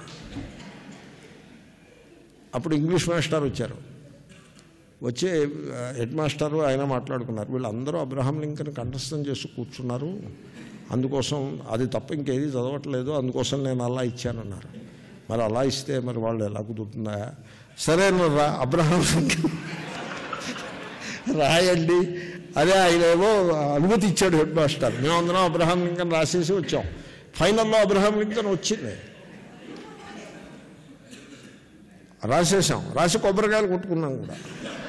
అప్పుడు ఇంగ్లీష్ మాస్టర్ వచ్చారు వచ్చి ఆ, హెడ్ మాస్టరు ఆయన మాట్లాడుకున్నారు వీళ్ళందరూ అబ్రహాం లింకన్ కంఠస్థం చేసి కూర్చున్నారు అందుకోసం అది తప్ప ఇంకేది చదవట్లేదు అందుకోసం నేను అలా ఇచ్చానన్నారు మరి అలా ఇస్తే మరి వాళ్ళు ఎలా కుదురుతుందా సరే రా అబ్రహాం లింకన్ రాయండి అదే ఆయన ఏమో అనుమతి ఇచ్చాడు హెడ్ మాస్టర్ మేమందరం అబ్రహాం లింకన్ రాసేసి వచ్చాం ఫైనల్లో అబ్రహాం లింకన్ వచ్చింది రాసేసాం రాసి కొబ్బరికాయలు కొట్టుకున్నాం కూడా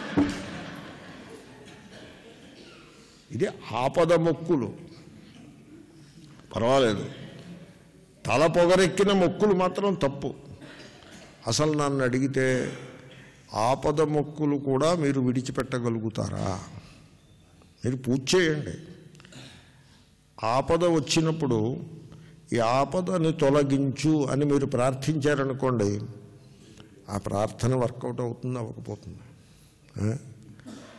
ఇది ఆపద మొక్కులు పర్వాలేదు తల పొగరెక్కిన మొక్కులు మాత్రం తప్పు అసలు నన్ను అడిగితే ఆపద మొక్కులు కూడా మీరు విడిచిపెట్టగలుగుతారా మీరు పూజ చేయండి ఆపద వచ్చినప్పుడు ఈ ఆపదని తొలగించు అని మీరు ప్రార్థించారనుకోండి ఆ ప్రార్థన వర్కౌట్ అవుతుంది అవ్వకపోతుంది ఆ?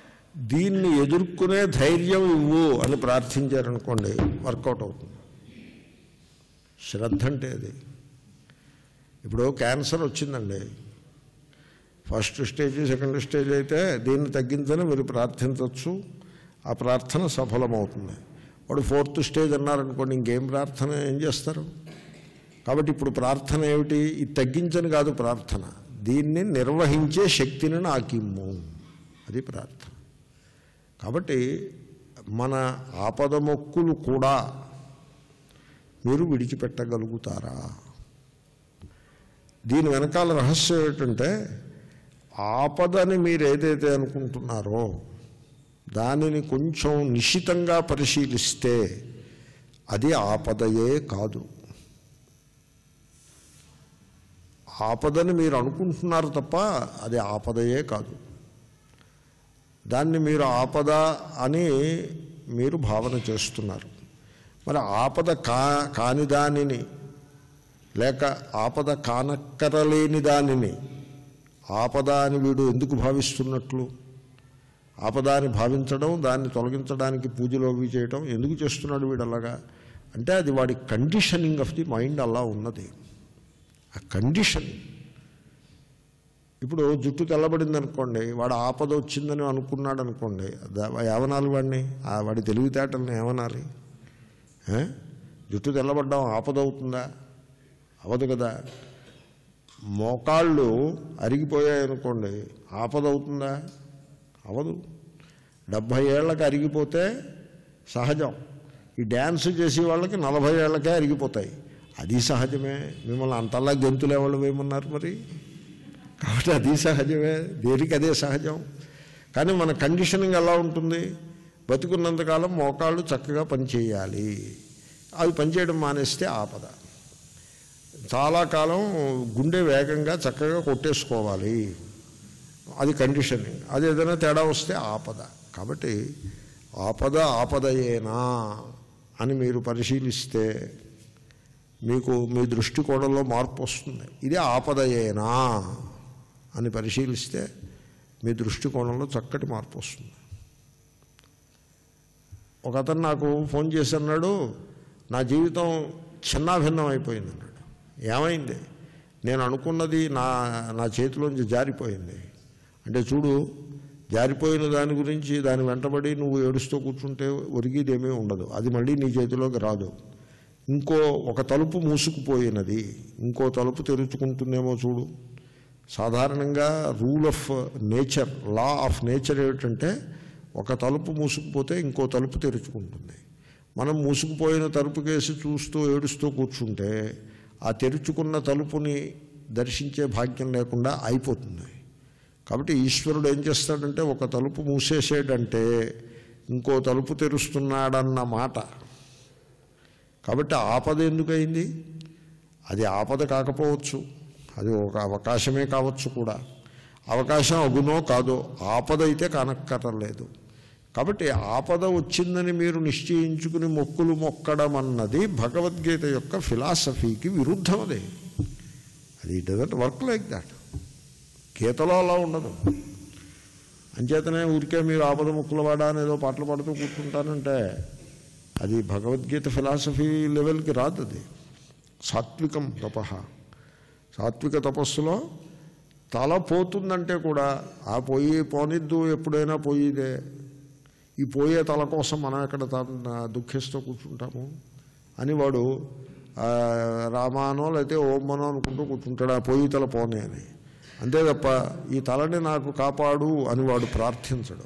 దీన్ని ఎదుర్కొనే ధైర్యం ఇవ్వు అని ప్రార్థించారనుకోండి వర్కౌట్ అవుతుంది శ్రద్ధ అంటే అది ఇప్పుడు క్యాన్సర్ వచ్చిందండి ఫస్ట్ స్టేజ్ సెకండ్ స్టేజ్ అయితే దీన్ని తగ్గించని మీరు ప్రార్థించవచ్చు ఆ ప్రార్థన సఫలమవుతుంది వాడు ఫోర్త్ స్టేజ్ అన్నారనుకోండి ఇంకేం ప్రార్థన ఏం చేస్తారు కాబట్టి ఇప్పుడు ప్రార్థన ఏమిటి ఇది తగ్గించని కాదు ప్రార్థన దీన్ని నిర్వహించే శక్తిని నాకిమ్ము అది ప్రార్థన కాబట్టి మన ఆపద మొక్కులు కూడా మీరు విడిచిపెట్టగలుగుతారా దీని వెనకాల రహస్యం ఏంటంటే ఆపదని మీరు ఏదైతే అనుకుంటున్నారో దానిని కొంచెం నిశితంగా పరిశీలిస్తే అది ఆపదయే కాదు ఆపదని మీరు అనుకుంటున్నారు తప్ప అది ఆపదయే కాదు దాన్ని మీరు ఆపద అని మీరు భావన చేస్తున్నారు మరి ఆపద కా కాని దానిని లేక ఆపద కానక్కరలేని దానిని ఆపద అని వీడు ఎందుకు భావిస్తున్నట్లు ఆపద అని భావించడం దాన్ని తొలగించడానికి పూజలు అవి చేయటం ఎందుకు చేస్తున్నాడు వీడు అలాగా అంటే అది వాడి కండిషనింగ్ ఆఫ్ ది మైండ్ అలా ఉన్నది ఆ కండిషన్ ఇప్పుడు జుట్టు తెల్లబడింది అనుకోండి వాడు ఆపద వచ్చిందని అనుకున్నాడు అనుకోండి దా- ఏమనాలి వాడిని ఆ వాడి తెలివితేటల్ని ఏమనాలి ఏ? జుట్టు తెల్లబడ్డం ఆపద అవుతుందా అవదు కదా మోకాళ్ళు అరిగిపోయాయి అనుకోండి ఆపద అవుతుందా అవదు డెబ్భై ఏళ్ళకి అరిగిపోతే సహజం ఈ డ్యాన్స్ చేసే వాళ్ళకి నలభై ఏళ్ళకే అరిగిపోతాయి అది సహజమే మిమ్మల్ని అంతలా గెంతులు ఎవరు వేయమన్నారు మరి కాబట్టి అది సహజమే దేనికి అదే సహజం కానీ మన కండిషనింగ్ ఎలా ఉంటుంది బతుకున్నంతకాలం మోకాళ్ళు చక్కగా పనిచేయాలి అవి పనిచేయడం మానేస్తే ఆపద చాలా కాలం గుండె వేగంగా చక్కగా కొట్టేసుకోవాలి అది కండిషనింగ్ అది ఏదైనా తేడా వస్తే ఆపద కాబట్టి ఆపద ఆపదయేనా అని మీరు పరిశీలిస్తే మీకు మీ దృష్టికోణంలో మార్పు వస్తుంది ఇది ఆపదయేనా అని పరిశీలిస్తే మీ దృష్టికోణంలో చక్కటి మార్పు వస్తుంది ఒక అతను నాకు ఫోన్ చేసి అన్నాడు నా జీవితం చిన్నాభిన్నం అయిపోయింది అన్నాడు ఏమైంది నేను అనుకున్నది నా నా చేతిలోంచి జారిపోయింది అంటే చూడు జారిపోయిన దాని గురించి దాని వెంటబడి నువ్వు ఏడుస్తూ కూర్చుంటే ఒరిగిదేమీ ఉండదు అది మళ్ళీ నీ చేతిలోకి రాదు ఇంకో ఒక తలుపు మూసుకుపోయినది ఇంకో తలుపు తెరుచుకుంటుందేమో చూడు సాధారణంగా rule of nature law of nature ఏమిటంటే ఒక తలుపు మూసుకుపోతే ఇంకో తలుపు తెరుచుకుంటుంది మనం మూసుకుపోయిన తలుపు కేసి చూస్తూ ఏడుస్తూ కూర్చుంటే ఆ తెరుచుకున్న తలుపుని దర్శించే భాగ్యం లేకుండా అయిపోతుంది కాబట్టి ఈశ్వరుడు ఏం చేస్తాడంటే ఒక తలుపు మూసేసాడంటే ఇంకో తలుపు తెరుస్తున్నాడన్న మాట కాబట్టి ఆపద ఎందుకయింది అది ఆపద కాకపోవచ్చు అది ఒక అవకాశమే కావచ్చు కూడా అవకాశం అగునో కాదో ఆపద అయితే కానక్కర్లేదు కాబట్టి ఆపద వచ్చిందని మీరు నిశ్చయించుకుని మొక్కులు మొక్కడం అన్నది భగవద్గీత యొక్క ఫిలాసఫీకి విరుద్ధం అది అది డజంట్ వర్క్ లైక్ దాట్ గీతలో అలా ఉండదు అంచేతనే ఊరికే మీరు ఆపద ముక్కుల వాడా అని ఏదో పాటలు పాడుతూ కూర్చుంటానంటే అది భగవద్గీత ఫిలాసఫీ లెవెల్కి రాదు అది సాత్వికం తప సాత్విక తపస్సులో తల పోతుందంటే కూడా ఆ పోయి పోనిద్దు ఎప్పుడైనా పోయిదే ఈ పోయే తల కోసం మనం ఎక్కడ తా- దుఃఖిస్తూ కూర్చుంటాము అని వాడు ఆ, రామానో లేకపోతే ఓమ్మనో అనుకుంటూ కూర్చుంటాడు ఆ పోయి తల పోనే అని అంతే తప్ప ఈ తలని నాకు కాపాడు అని వాడు ప్రార్థించడు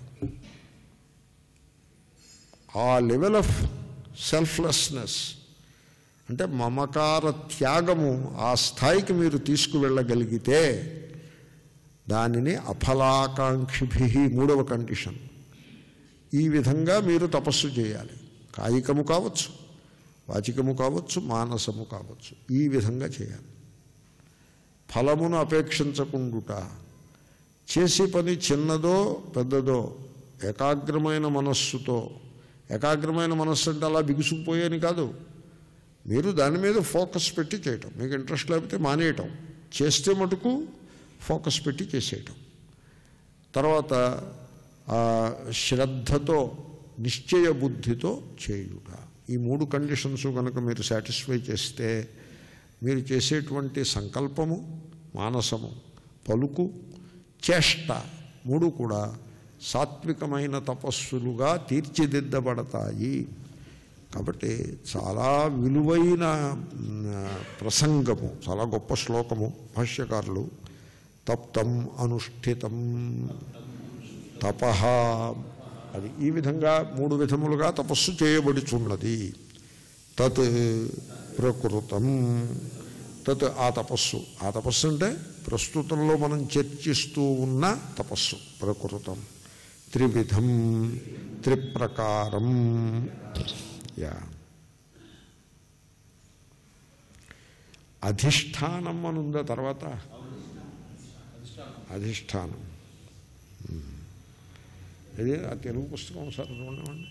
ఆ లెవెల్ ఆఫ్ సెల్ఫ్లెస్నెస్ అంటే మమకార త్యాగము ఆ స్థాయికి మీరు తీసుకువెళ్ళగలిగితే దానిని అఫలాకాంక్షిభి మూడవ కండిషన్ ఈ విధంగా మీరు తపస్సు చేయాలి కాయికము కావచ్చు వాచికము కావచ్చు మానసము కావచ్చు ఈ విధంగా చేయాలి ఫలమును అపేక్షించకుండుట చేసే పని చిన్నదో పెద్దదో ఏకాగ్రమైన మనస్సుతో ఏకాగ్రమైన మనస్సు అంటే అలా బిగుసుకుపోయాని కాదు మీరు దాని మీద ఫోకస్ పెట్టి చేయటం మీకు ఇంట్రెస్ట్ లేకపోతే మానేయటం చేస్తే మటుకు ఫోకస్ పెట్టి చేసేయటం తర్వాత ఆ, శ్రద్ధతో నిశ్చయ బుద్ధితో చేయుట ఈ మూడు కండిషన్స్ కనుక మీరు సాటిస్ఫై చేస్తే మీరు చేసేటువంటి సంకల్పము మానసము పలుకు చేష్ట మూడు కూడా సాత్వికమైన తపస్సులుగా తీర్చిదిద్దబడతాయి కాబట్టి చాలా విలువైన మ్, ప్రసంగము చాలా గొప్ప శ్లోకము భాష్యకారులు తప్తం అనుష్ఠితం తపహ అది ఈ విధంగా మూడు విధములుగా తపస్సు చేయబడుచున్నది తత్ ప్రకృతం తత్ ఆ తపస్సు ఆ తపస్సు అంటే ప్రస్తుతంలో మనం చర్చిస్తూ ఉన్న తపస్సు ప్రకృతం త్రివిధం త్రిప్రకారం యా అధిష్టానం అని ఉందా తర్వాత అధిష్టానం ఉమ్. ఇది ఆ తెలుగు పుస్తకం ఒకసారి చూడండి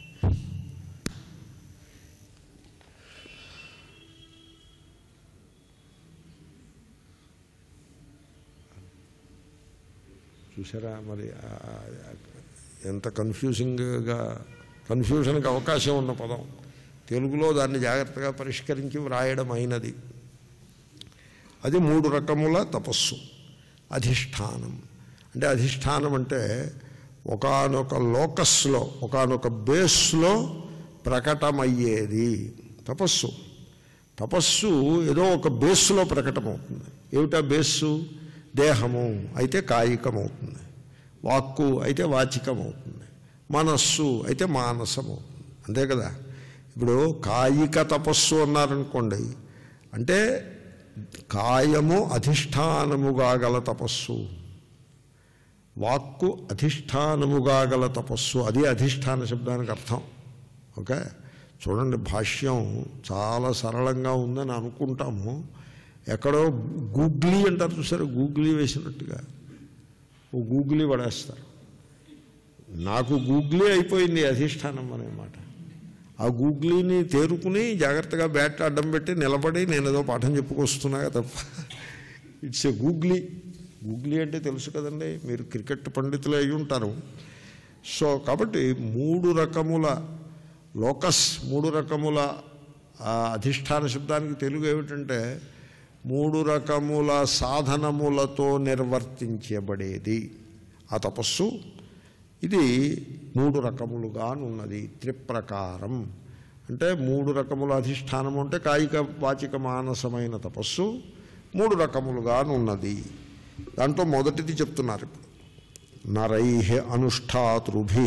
చూసారా మరి ఆ- ఆ- ఎంత కన్ఫ్యూజింగ్గా కన్ఫ్యూషన్కి అవకాశం ఉన్న పదం తెలుగులో దాన్ని జాగ్రత్తగా పరిష్కరించి వ్రాయడం అయినది అది మూడు రకముల తపస్సు అధిష్టానం అంటే అధిష్టానం అంటే ఒకానొక లోకస్లో ఒకానొక బేస్లో ప్రకటమయ్యేది తపస్సు తపస్సు ఏదో ఒక బేస్లో ప్రకటమవుతుంది ఏమిటా బేస్సు దేహము అయితే కాయికమవుతుంది వాక్కు అయితే వాచికమవుతుంది మనస్సు అయితే మానసమవుతుంది అంతే కదా ఇప్పుడు కాయిక తపస్సు అన్నారనుకోండి అంటే కాయము అధిష్టానముగా గల తపస్సు వాక్కు అధిష్టానముగా గల తపస్సు అది అధిష్టాన శబ్దానికి అర్థం ఓకే చూడండి భాష్యం చాలా సరళంగా ఉందని అనుకుంటాము ఎక్కడో గూగ్లీ అంటారు చూసారు గూగ్లీ వేసినట్టుగా ఓ గూగ్లీ పడేస్తారు నాకు గూగ్లీ అయిపోయింది అధిష్టానం అనే మాట ఆ గూగ్లీని తేరుకుని జాగ్రత్తగా బ్యాట్ అడ్డం పెట్టి నిలబడి నేను ఏదో పాఠం చెప్పుకొస్తున్నా తప్ప ఇట్స్ ఏ గూగ్లీ గూగ్లీ అంటే తెలుసు కదండి మీరు క్రికెట్ పండితులు అయి ఉంటారు సో కాబట్టి మూడు రకముల లోకస్ మూడు రకముల ఆ, అధిష్టాన శబ్దానికి తెలుగు ఏమిటంటే మూడు రకముల సాధనములతో నిర్వర్తించబడేది ఆ తపస్సు ఇది మూడు రకములుగానున్నది త్రిప్రకారం అంటే మూడు రకముల అధిష్టానము అంటే కాయిక వాచిక మానసమైన తపస్సు మూడు రకములుగానున్నది దాంట్లో మొదటిది చెప్తున్నారు ఇప్పుడు నరై అనుష్ఠాతృభి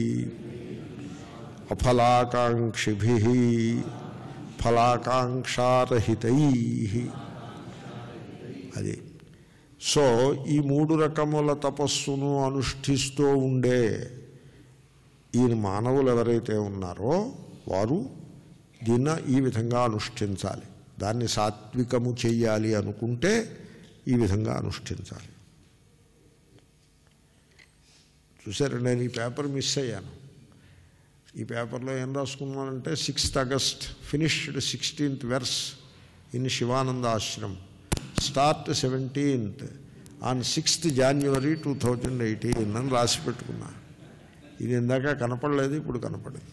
అఫలాకాంక్షిభి ఫలాకాంక్షారహితై అది సో ఈ మూడు రకముల తపస్సును అనుష్ఠిస్తూ ఉండే ఈ మానవులు ఎవరైతే ఉన్నారో వారు దీన్ని ఈ విధంగా అనుష్ఠించాలి దాన్ని సాత్వికము చెయ్యాలి అనుకుంటే ఈ విధంగా అనుష్ఠించాలి చూసారు నేను ఈ పేపర్ మిస్ అయ్యాను ఈ పేపర్లో ఏం రాసుకున్నానంటే sixth August finished sixteenth verse in Shivananda Ashram start seventeenth on sixth January two thousand eighteen అని రాసి పెట్టుకున్నా ఇది ఇందాక కనపడలేదు ఇప్పుడు కనపడింది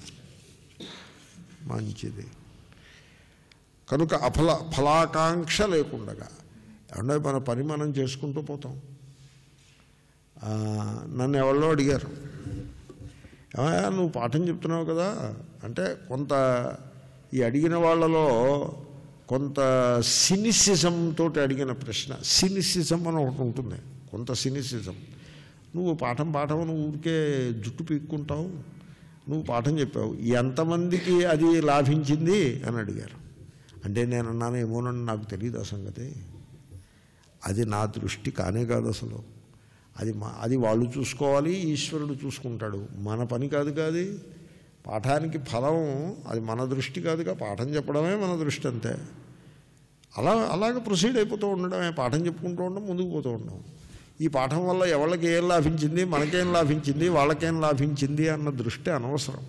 మంచిది కనుక అఫల ఫలాకాంక్ష లేకుండగా ఏమంటే మన పని మనం చేసుకుంటూ పోతాం ఆ, నన్ను ఎవరో అడిగారు ఏమయ్యా నువ్వు పాఠం చెప్తున్నావు కదా అంటే కొంత ఈ అడిగిన వాళ్ళలో కొంత సినిసిజం తోటి అడిగిన ప్రశ్న సినిసిజం అని ఒకటి ఉంటుంది కొంత సినిసిజం నువ్వు పాఠం పాఠం నువ్వు ఊరికే జుట్టు పీక్కుంటావు నువ్వు పాఠం చెప్పావు ఎంతమందికి అది లాభించింది అని అడిగారు అంటే నేను అన్నాను ఏమోనని నాకు తెలియదు ఆ సంగతి అది నా దృష్టి కానే కాదు అసలు అది మా అది వాళ్ళు చూసుకోవాలి ఈశ్వరుడు చూసుకుంటాడు మన పని కాదు కాదు పాఠానికి ఫలం అది మన దృష్టి కాదుగా పాఠం చెప్పడమే మన దృష్టి అంతే అలా అలాగ ప్రొసీడ్ అయిపోతూ ఉండడమే పాఠం చెప్పుకుంటూ ఉండడం ముందుకు పోతూ ఉండడం ఈ పాఠం వల్ల ఎవరికి ఏం లాభించింది మనకేం లాభించింది వాళ్ళకేం లాభించింది అన్న దృష్టి అనవసరం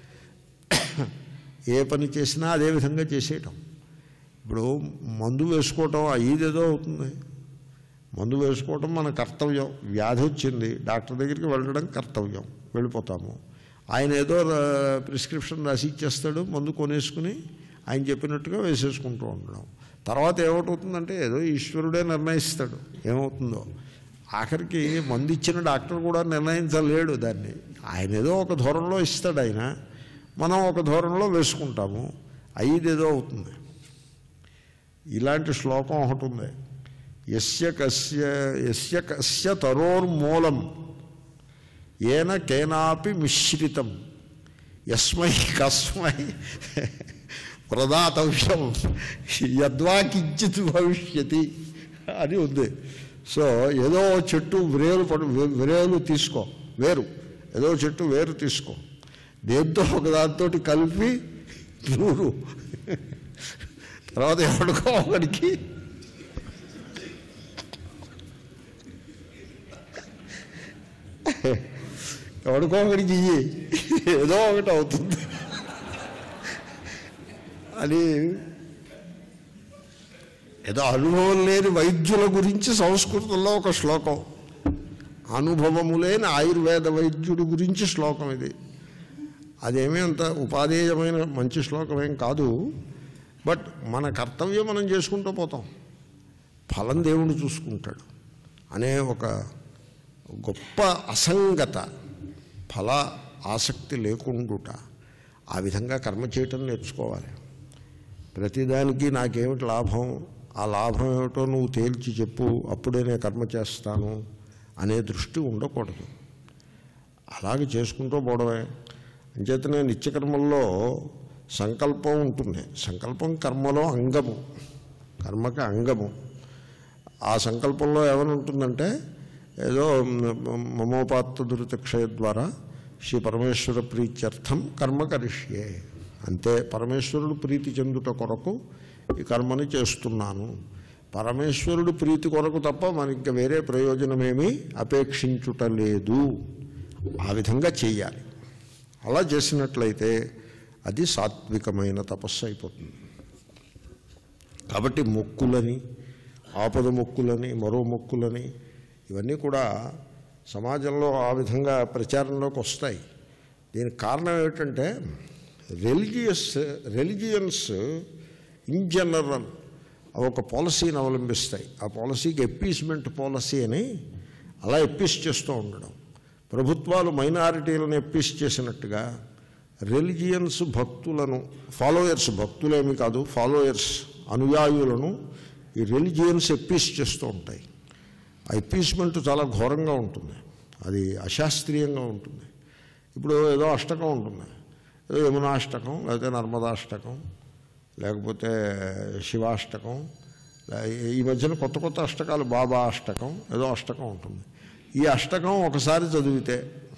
ఏ పని చేసినా అదే విధంగా చేసేయటం ఇప్పుడు మందు వేసుకోవటం అయ్యేదేదో అవుతుంది మందు వేసుకోవటం మన కర్తవ్యం వ్యాధి వచ్చింది డాక్టర్ దగ్గరికి వెళ్ళడం కర్తవ్యం వెళ్ళిపోతాము ఆయన ఏదో ప్రిస్క్రిప్షన్ రాసి ఇచ్చేస్తాడు మందు కొనేసుకుని ఆయన చెప్పినట్టుగా వేసేసుకుంటూ ఉండడం తర్వాత ఏమవుతుందంటే ఏదో ఈశ్వరుడే నిర్ణయిస్తాడు ఏమవుతుందో ఆఖరికి మందు ఇచ్చిన డాక్టర్ కూడా నిర్ణయించలేడు దాన్ని ఆయన ఏదో ఒక ధోరణిలో ఇస్తాడు ఆయన మనం ఒక ధోరణిలో వేసుకుంటాము అయ్యిదేదో అవుతుంది ఇలాంటి శ్లోకం ఒకటి ఉంది యస్య కస్య యస్య కస్య తరోర్మూలం ఏన కేనాపి మిశ్రితం యస్మై కస్మై ప్రదాతవ్యం యద్వా కించిత్ భవిష్యతి అని ఉంది సో ఏదో చెట్టు వ్రేలు పడు వ్రేలు తీసుకో వేరు ఏదో చెట్టు వేరు తీసుకో దేంతో ఒకదాంతో కలిపి నూరు తర్వాత ఎవరికో ఒకడికి ఎవరికో ఒకడికి ఇయ్యి ఏదో ఒకటి అవుతుంది అని ఏదో అనుభవం లేని వైద్యుల గురించి సంస్కృతంలో ఒక శ్లోకం అనుభవము లేని ఆయుర్వేద వైద్యుడి గురించి శ్లోకం ఇది అదేమీ అంత ఉపాధేయమైన మంచి శ్లోకం ఏం కాదు బట్ మన కర్తవ్యం మనం చేసుకుంటూ పోతాం ఫలం దేవుడు చూసుకుంటాడు అనే ఒక గొప్ప అసంగత ఫల ఆసక్తి లేకుండుట ఆ విధంగా కర్మ చేయటం నేర్చుకోవాలి ప్రతిదానికి నాకేమిటి లాభం ఆ లాభం ఏమిటో నువ్వు తేల్చి చెప్పు అప్పుడే నేను కర్మ చేస్తాను అనే దృష్టి ఉండకూడదు అలాగే చేసుకుంటూ పోవడమే అంచేతనే నిత్యకర్మల్లో సంకల్పం ఉంటుంది సంకల్పం కర్మలో అంగము కర్మకి అంగము ఆ సంకల్పంలో ఏమని ఉంటుందంటే ఏదో మమోపాత్త దురితక్షయ ద్వారా శ్రీ పరమేశ్వర ప్రీత్యర్థం కర్మ కరిష్యే అంతే పరమేశ్వరుడు ప్రీతి చెందుట కొరకు ఈ కర్మని చేస్తున్నాను పరమేశ్వరుడు ప్రీతి కొరకు తప్ప మనకి వేరే ప్రయోజనమేమీ అపేక్షించుట లేదు ఆ విధంగా చెయ్యాలి అలా చేసినట్లయితే అది సాత్వికమైన తపస్సు అయిపోతుంది కాబట్టి మొక్కులని ఆపద మొక్కులని మరో మొక్కులని ఇవన్నీ కూడా సమాజంలో ఆ విధంగా ప్రచారంలోకి వస్తాయి దీనికి కారణం ఏమిటంటే రిలీజియస్ రిలీజియన్స్ ఇన్ జనరల్ ఒక పాలసీని అవలంబిస్తాయి ఆ పాలసీకి ఎప్పీస్మెంట్ పాలసీ అని అలా ఎప్పీస్ చేస్తూ ఉండడం ప్రభుత్వాలు మైనారిటీలను ఎప్పీస్ చేసినట్టుగా రిలిజియన్స్ భక్తులను ఫాలోయర్స్ భక్తులేమి కాదు ఫాలోయర్స్ అనుయాయులను ఈ రిలిజియన్స్ ఎప్పీస్ చేస్తూ ఉంటాయి ఆ ఎప్పీస్మెంట్ చాలా ఘోరంగా ఉంటుంది అది అశాస్త్రీయంగా ఉంటుంది ఇప్పుడు ఏదో అష్టకం ఉంటుంది ఏదో యమునాష్టకం లేకపోతే నర్మదాష్టకం లేకపోతే శివాష్టకం ఈ మధ్యన కొత్త కొత్త అష్టకాలు బాబా అష్టకం ఏదో అష్టకం ఉంటుంది ఈ అష్టకం ఒకసారి చదివితే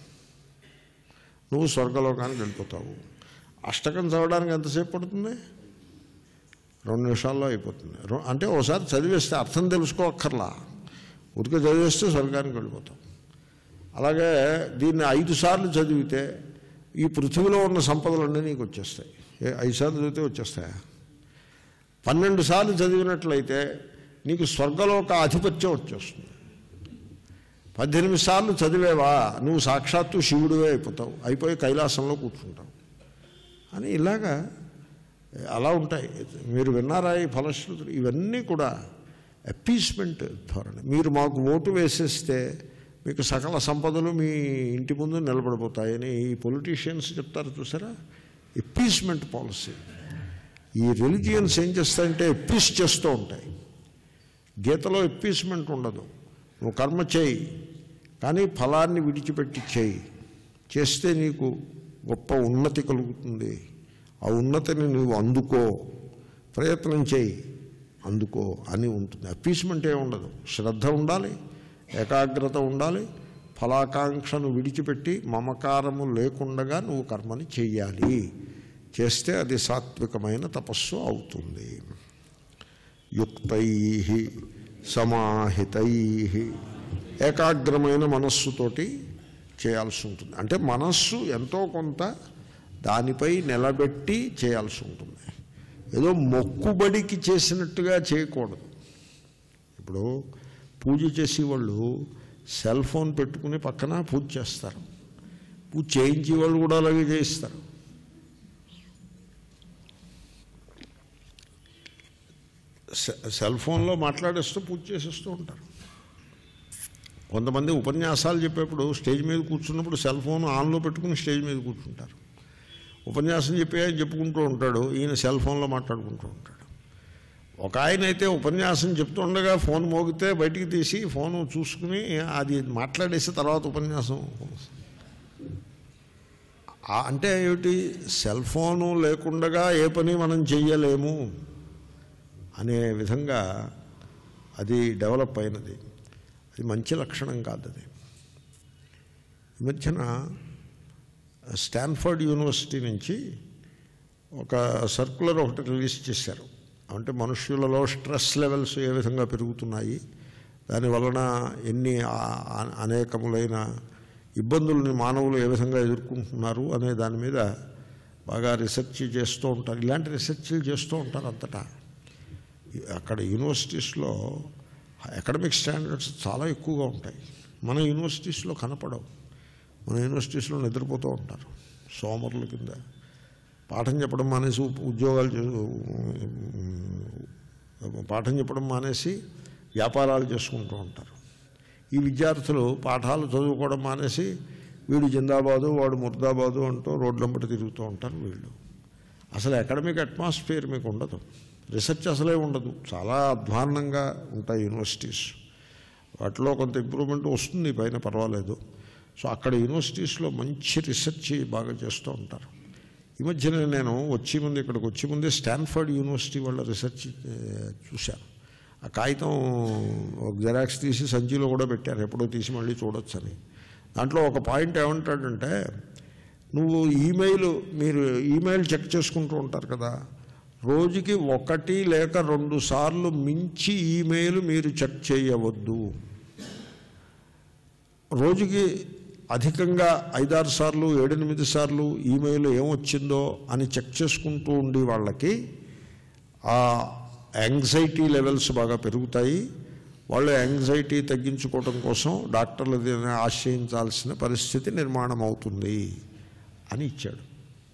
నువ్వు స్వర్గలోకానికి వెళ్ళిపోతావు అష్టకం చదవడానికి ఎంతసేపు పడుతుంది రెండు నిమిషాల్లో అయిపోతుంది రొ- అంటే ఒకసారి చదివేస్తే అర్థం తెలుసుకోక్కర్లా ఉరికి చదివేస్తే స్వర్గానికి వెళ్ళిపోతాం అలాగే దీన్ని ఐదు సార్లు చదివితే ఈ పృథ్వీలో ఉన్న సంపదలన్నీ నీకు వచ్చేస్తాయి ఏ ఐదు సార్లు చదివితే వచ్చేస్తాయా పన్నెండు సార్లు చదివినట్లయితే నీకు స్వర్గలోక ఆధిపత్యం వచ్చేస్తుంది పద్దెనిమిది సార్లు చదివేవా నువ్వు సాక్షాత్తు శివుడివే అయిపోతావు అయిపోయి కైలాసంలో కూర్చుంటావు అని ఇలాగా అలా ఉంటాయి మీరు విన్నారా ఈ ఫలశ్రుతులు ఇవన్నీ కూడా అపీస్మెంట్ ధోరణి మీరు మాకు ఓటు వేసేస్తే మీకు సకల సంపదలు మీ ఇంటి ముందు నిలబడిపోతాయని ఈ పొలిటీషియన్స్ చెప్తారు చూసారా ఎప్పీస్మెంట్ పాలసీ ఈ రిలిజియన్స్ ఏం చేస్తాయంటే ఎప్పీస్ చేస్తూ ఉంటాయి గీతలో ఎప్పీస్మెంట్ ఉండదు నువ్వు కర్మ చేయి కానీ ఫలాన్ని విడిచిపెట్టి చేయి చేస్తే నీకు గొప్ప ఉన్నతి కలుగుతుంది ఆ ఉన్నతిని నువ్వు అందుకో ప్రయత్నం చేయి అందుకో అని ఉంటుంది అప్పీస్మెంట్ ఏ ఉండదు శ్రద్ధ ఉండాలి ఏకాగ్రత ఉండాలి ఫలాకాంక్షను విడిచిపెట్టి మమకారము లేకుండగా నువ్వు కర్మని చెయ్యాలి చేస్తే అది సాత్వికమైన తపస్సు అవుతుంది యుక్తై సమాహితై ఏకాగ్రమైన మనస్సుతోటి చేయాల్సి ఉంటుంది అంటే మనస్సు ఎంతో కొంత దానిపై నిలబెట్టి చేయాల్సి ఉంటుంది ఏదో మొక్కుబడికి చేసినట్టుగా చేయకూడదు ఇప్పుడు పూజ చేసేవాళ్ళు సెల్ ఫోన్ పెట్టుకుని పక్కన పూజ చేస్తారు పూజ చేయించే వాళ్ళు కూడా అలాగే చేయిస్తారు సె- సెల్ ఫోన్లో మాట్లాడేస్తూ పూజ చేసేస్తూ ఉంటారు కొంతమంది ఉపన్యాసాలు చెప్పేప్పుడు స్టేజ్ మీద కూర్చున్నప్పుడు సెల్ ఫోన్ ఆన్లో పెట్టుకుని స్టేజ్ మీద కూర్చుంటారు ఉపన్యాసం చెప్పి ఆయన చెప్పుకుంటూ ఉంటాడు ఈయన సెల్ ఫోన్లో మాట్లాడుకుంటూ ఉంటాడు ఒక ఆయన అయితే ఉపన్యాసం చెప్తుండగా ఫోన్ మోగితే బయటికి తీసి ఫోన్ చూసుకుని అది మాట్లాడేసి తర్వాత ఉపన్యాసం ఆ- అంటే ఏమిటి సెల్ ఫోను లేకుండగా ఏ పని మనం చెయ్యలేము అనే విధంగా అది డెవలప్ అయినది అది మంచి లక్షణం కాదు అది ఈ మధ్యన స్టాన్ఫర్డ్ యూనివర్సిటీ నుంచి ఒక సర్కులర్ ఒకటి రిలీజ్ చేశారు అంటే మనుష్యులలో స్ట్రెస్ లెవెల్స్ ఏ విధంగా పెరుగుతున్నాయి దాని వలన ఎన్ని ఆ- ఆ- అనేకములైన ఇబ్బందుల్ని మానవులు ఏ విధంగా ఎదుర్కొంటున్నారు అనే దాని మీద బాగా రీసెర్చ్ చేస్తూ ఉంటారు ఇలాంటి రీసెర్చ్లు చేస్తూ ఉంటారు అంతటా అక్కడ యూనివర్సిటీస్లో అకాడమిక్ స్టాండర్డ్స్ చాలా ఎక్కువగా ఉంటాయి మన యూనివర్సిటీస్లో కనపడవు మన యూనివర్సిటీస్లో నిద్రపోతూ ఉంటారు సోమరుల కింద పాఠం చెప్పడం మానేసి ఉ- ఉద్యోగాలు చే- పాఠం చెప్పడం మానేసి వ్యాపారాలు చేసుకుంటూ ఉంటారు ఈ విద్యార్థులు పాఠాలు చదువుకోవడం మానేసి వీడు జిందాబాదు వాడు ముర్దాబాదు అంటూ రోడ్లంబటి తిరుగుతూ ఉంటారు వీళ్ళు అసలు అకాడమిక్ అట్మాస్ఫియర్ మీకు ఉండదు రీసెర్చ్ అసలే ఉండదు చాలా అధ్వాన్నంగా ఉంటాయి యూనివర్సిటీస్ వాటిలో కొంత ఇంప్రూవ్మెంట్ వస్తుంది పైన పర్వాలేదు సో అక్కడ యూనివర్సిటీస్లో మంచి రీసెర్చ్ బాగా చేస్తూ ఉంటారు ఈ మధ్యన నేను వచ్చే ముందు ఇక్కడికి వచ్చే ముందే స్టాన్ఫర్డ్ యూనివర్సిటీ వాళ్ళ రీసెర్చ్ ఏ, చూశాను ఆ కాగితం ఒక జెరాక్స్ తీసి సంచిలో కూడా పెట్టారు ఎప్పుడో తీసి మళ్ళీ చూడొచ్చని దాంట్లో ఒక పాయింట్ ఏమంటాడంటే నువ్వు ఈమెయిల్ మీరు ఈమెయిల్ చెక్ చేసుకుంటూ ఉంటారు కదా రోజుకి ఒకటి లేక రెండు సార్లు మించి ఈమెయిల్ మీరు చెక్ చేయవద్దు రోజుకి అధికంగా ఐదారు సార్లు ఏడెనిమిది సార్లు ఈమెయిల్ ఏమొచ్చిందో అని చెక్ చేసుకుంటూ ఉండి వాళ్ళకి ఆ యాంగ్జైటీ లెవెల్స్ బాగా పెరుగుతాయి వాళ్ళు యాంగ్జైటీ తగ్గించుకోవడం కోసం డాక్టర్లు దీన్ని ఆశ్రయించాల్సిన పరిస్థితి నిర్మాణం అవుతుంది అని ఇచ్చాడు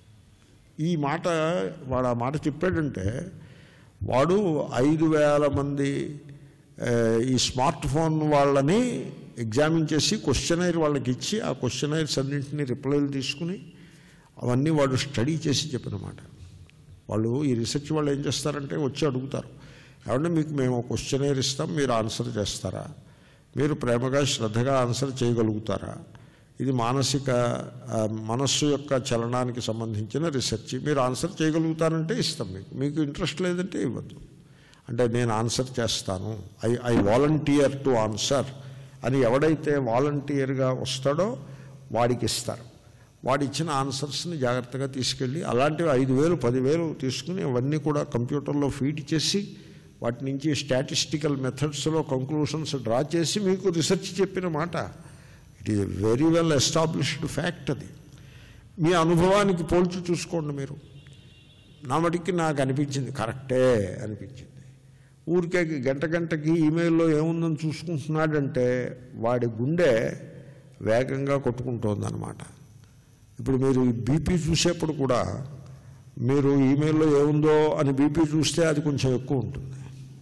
ఈ మాట వాడు ఆ మాట చెప్పాడంటే వాడు ఐదు వేల మంది ఆ, ఈ స్మార్ట్ ఫోన్ వాళ్ళని ఎగ్జామిన్ చేసి క్వశ్చనైర్ వాళ్ళకి ఇచ్చి ఆ క్వశ్చనైర్స్ అన్నింటినీ రిప్లైలు తీసుకుని అవన్నీ వాడు స్టడీ చేసి చెప్పినమాట వాళ్ళు ఈ రీసెర్చ్ వాళ్ళు ఏం చేస్తారంటే వచ్చి అడుగుతారు ఏమంటే మీకు మేము క్వశ్చనైర్ ఇస్తాం మీరు ఆన్సర్ చేస్తారా మీరు ప్రేమగా శ్రద్ధగా ఆన్సర్ చేయగలుగుతారా ఇది మానసిక ఆ, మనస్సు యొక్క చలనానికి సంబంధించిన రీసెర్చ్ మీరు ఆన్సర్ చేయగలుగుతారంటే ఇస్తాం మీకు మీకు ఇంట్రెస్ట్ లేదంటే ఇవ్వద్దు అంటే నేను ఆన్సర్ చేస్తాను I I volunteer to answer అని ఎవడైతే వాలంటీర్గా వస్తాడో వాడికి ఇస్తారు వాడు ఇచ్చిన ఆన్సర్స్ని జాగ్రత్తగా తీసుకెళ్ళి అలాంటివి ఐదు వేలు పదివేలు తీసుకుని అవన్నీ కూడా కంప్యూటర్లో ఫీడ్ చేసి వాటి నుంచి స్టాటిస్టికల్ మెథడ్స్లో కంక్లూషన్స్ డ్రా చేసి మీకు రీసెర్చ్ చెప్పిన మాట it is very well established fact అది మీ అనుభవానికి పోల్చి చూసుకోండి మీరు నా మటుకి నాకు అనిపించింది కరెక్టే అనిపించింది ఊరికే గంట గంటకి ఈమెయిల్లో ఏముందని చూసుకుంటున్నాడంటే వాడి గుండె వేగంగా కొట్టుకుంటోందన్నమాట ఇప్పుడు మీరు ఈ బీపీ చూసేప్పుడు కూడా మీరు ఈమెయిల్లో ఏముందో అని బీపీ చూస్తే అది కొంచెం ఎక్కువ ఉంటుంది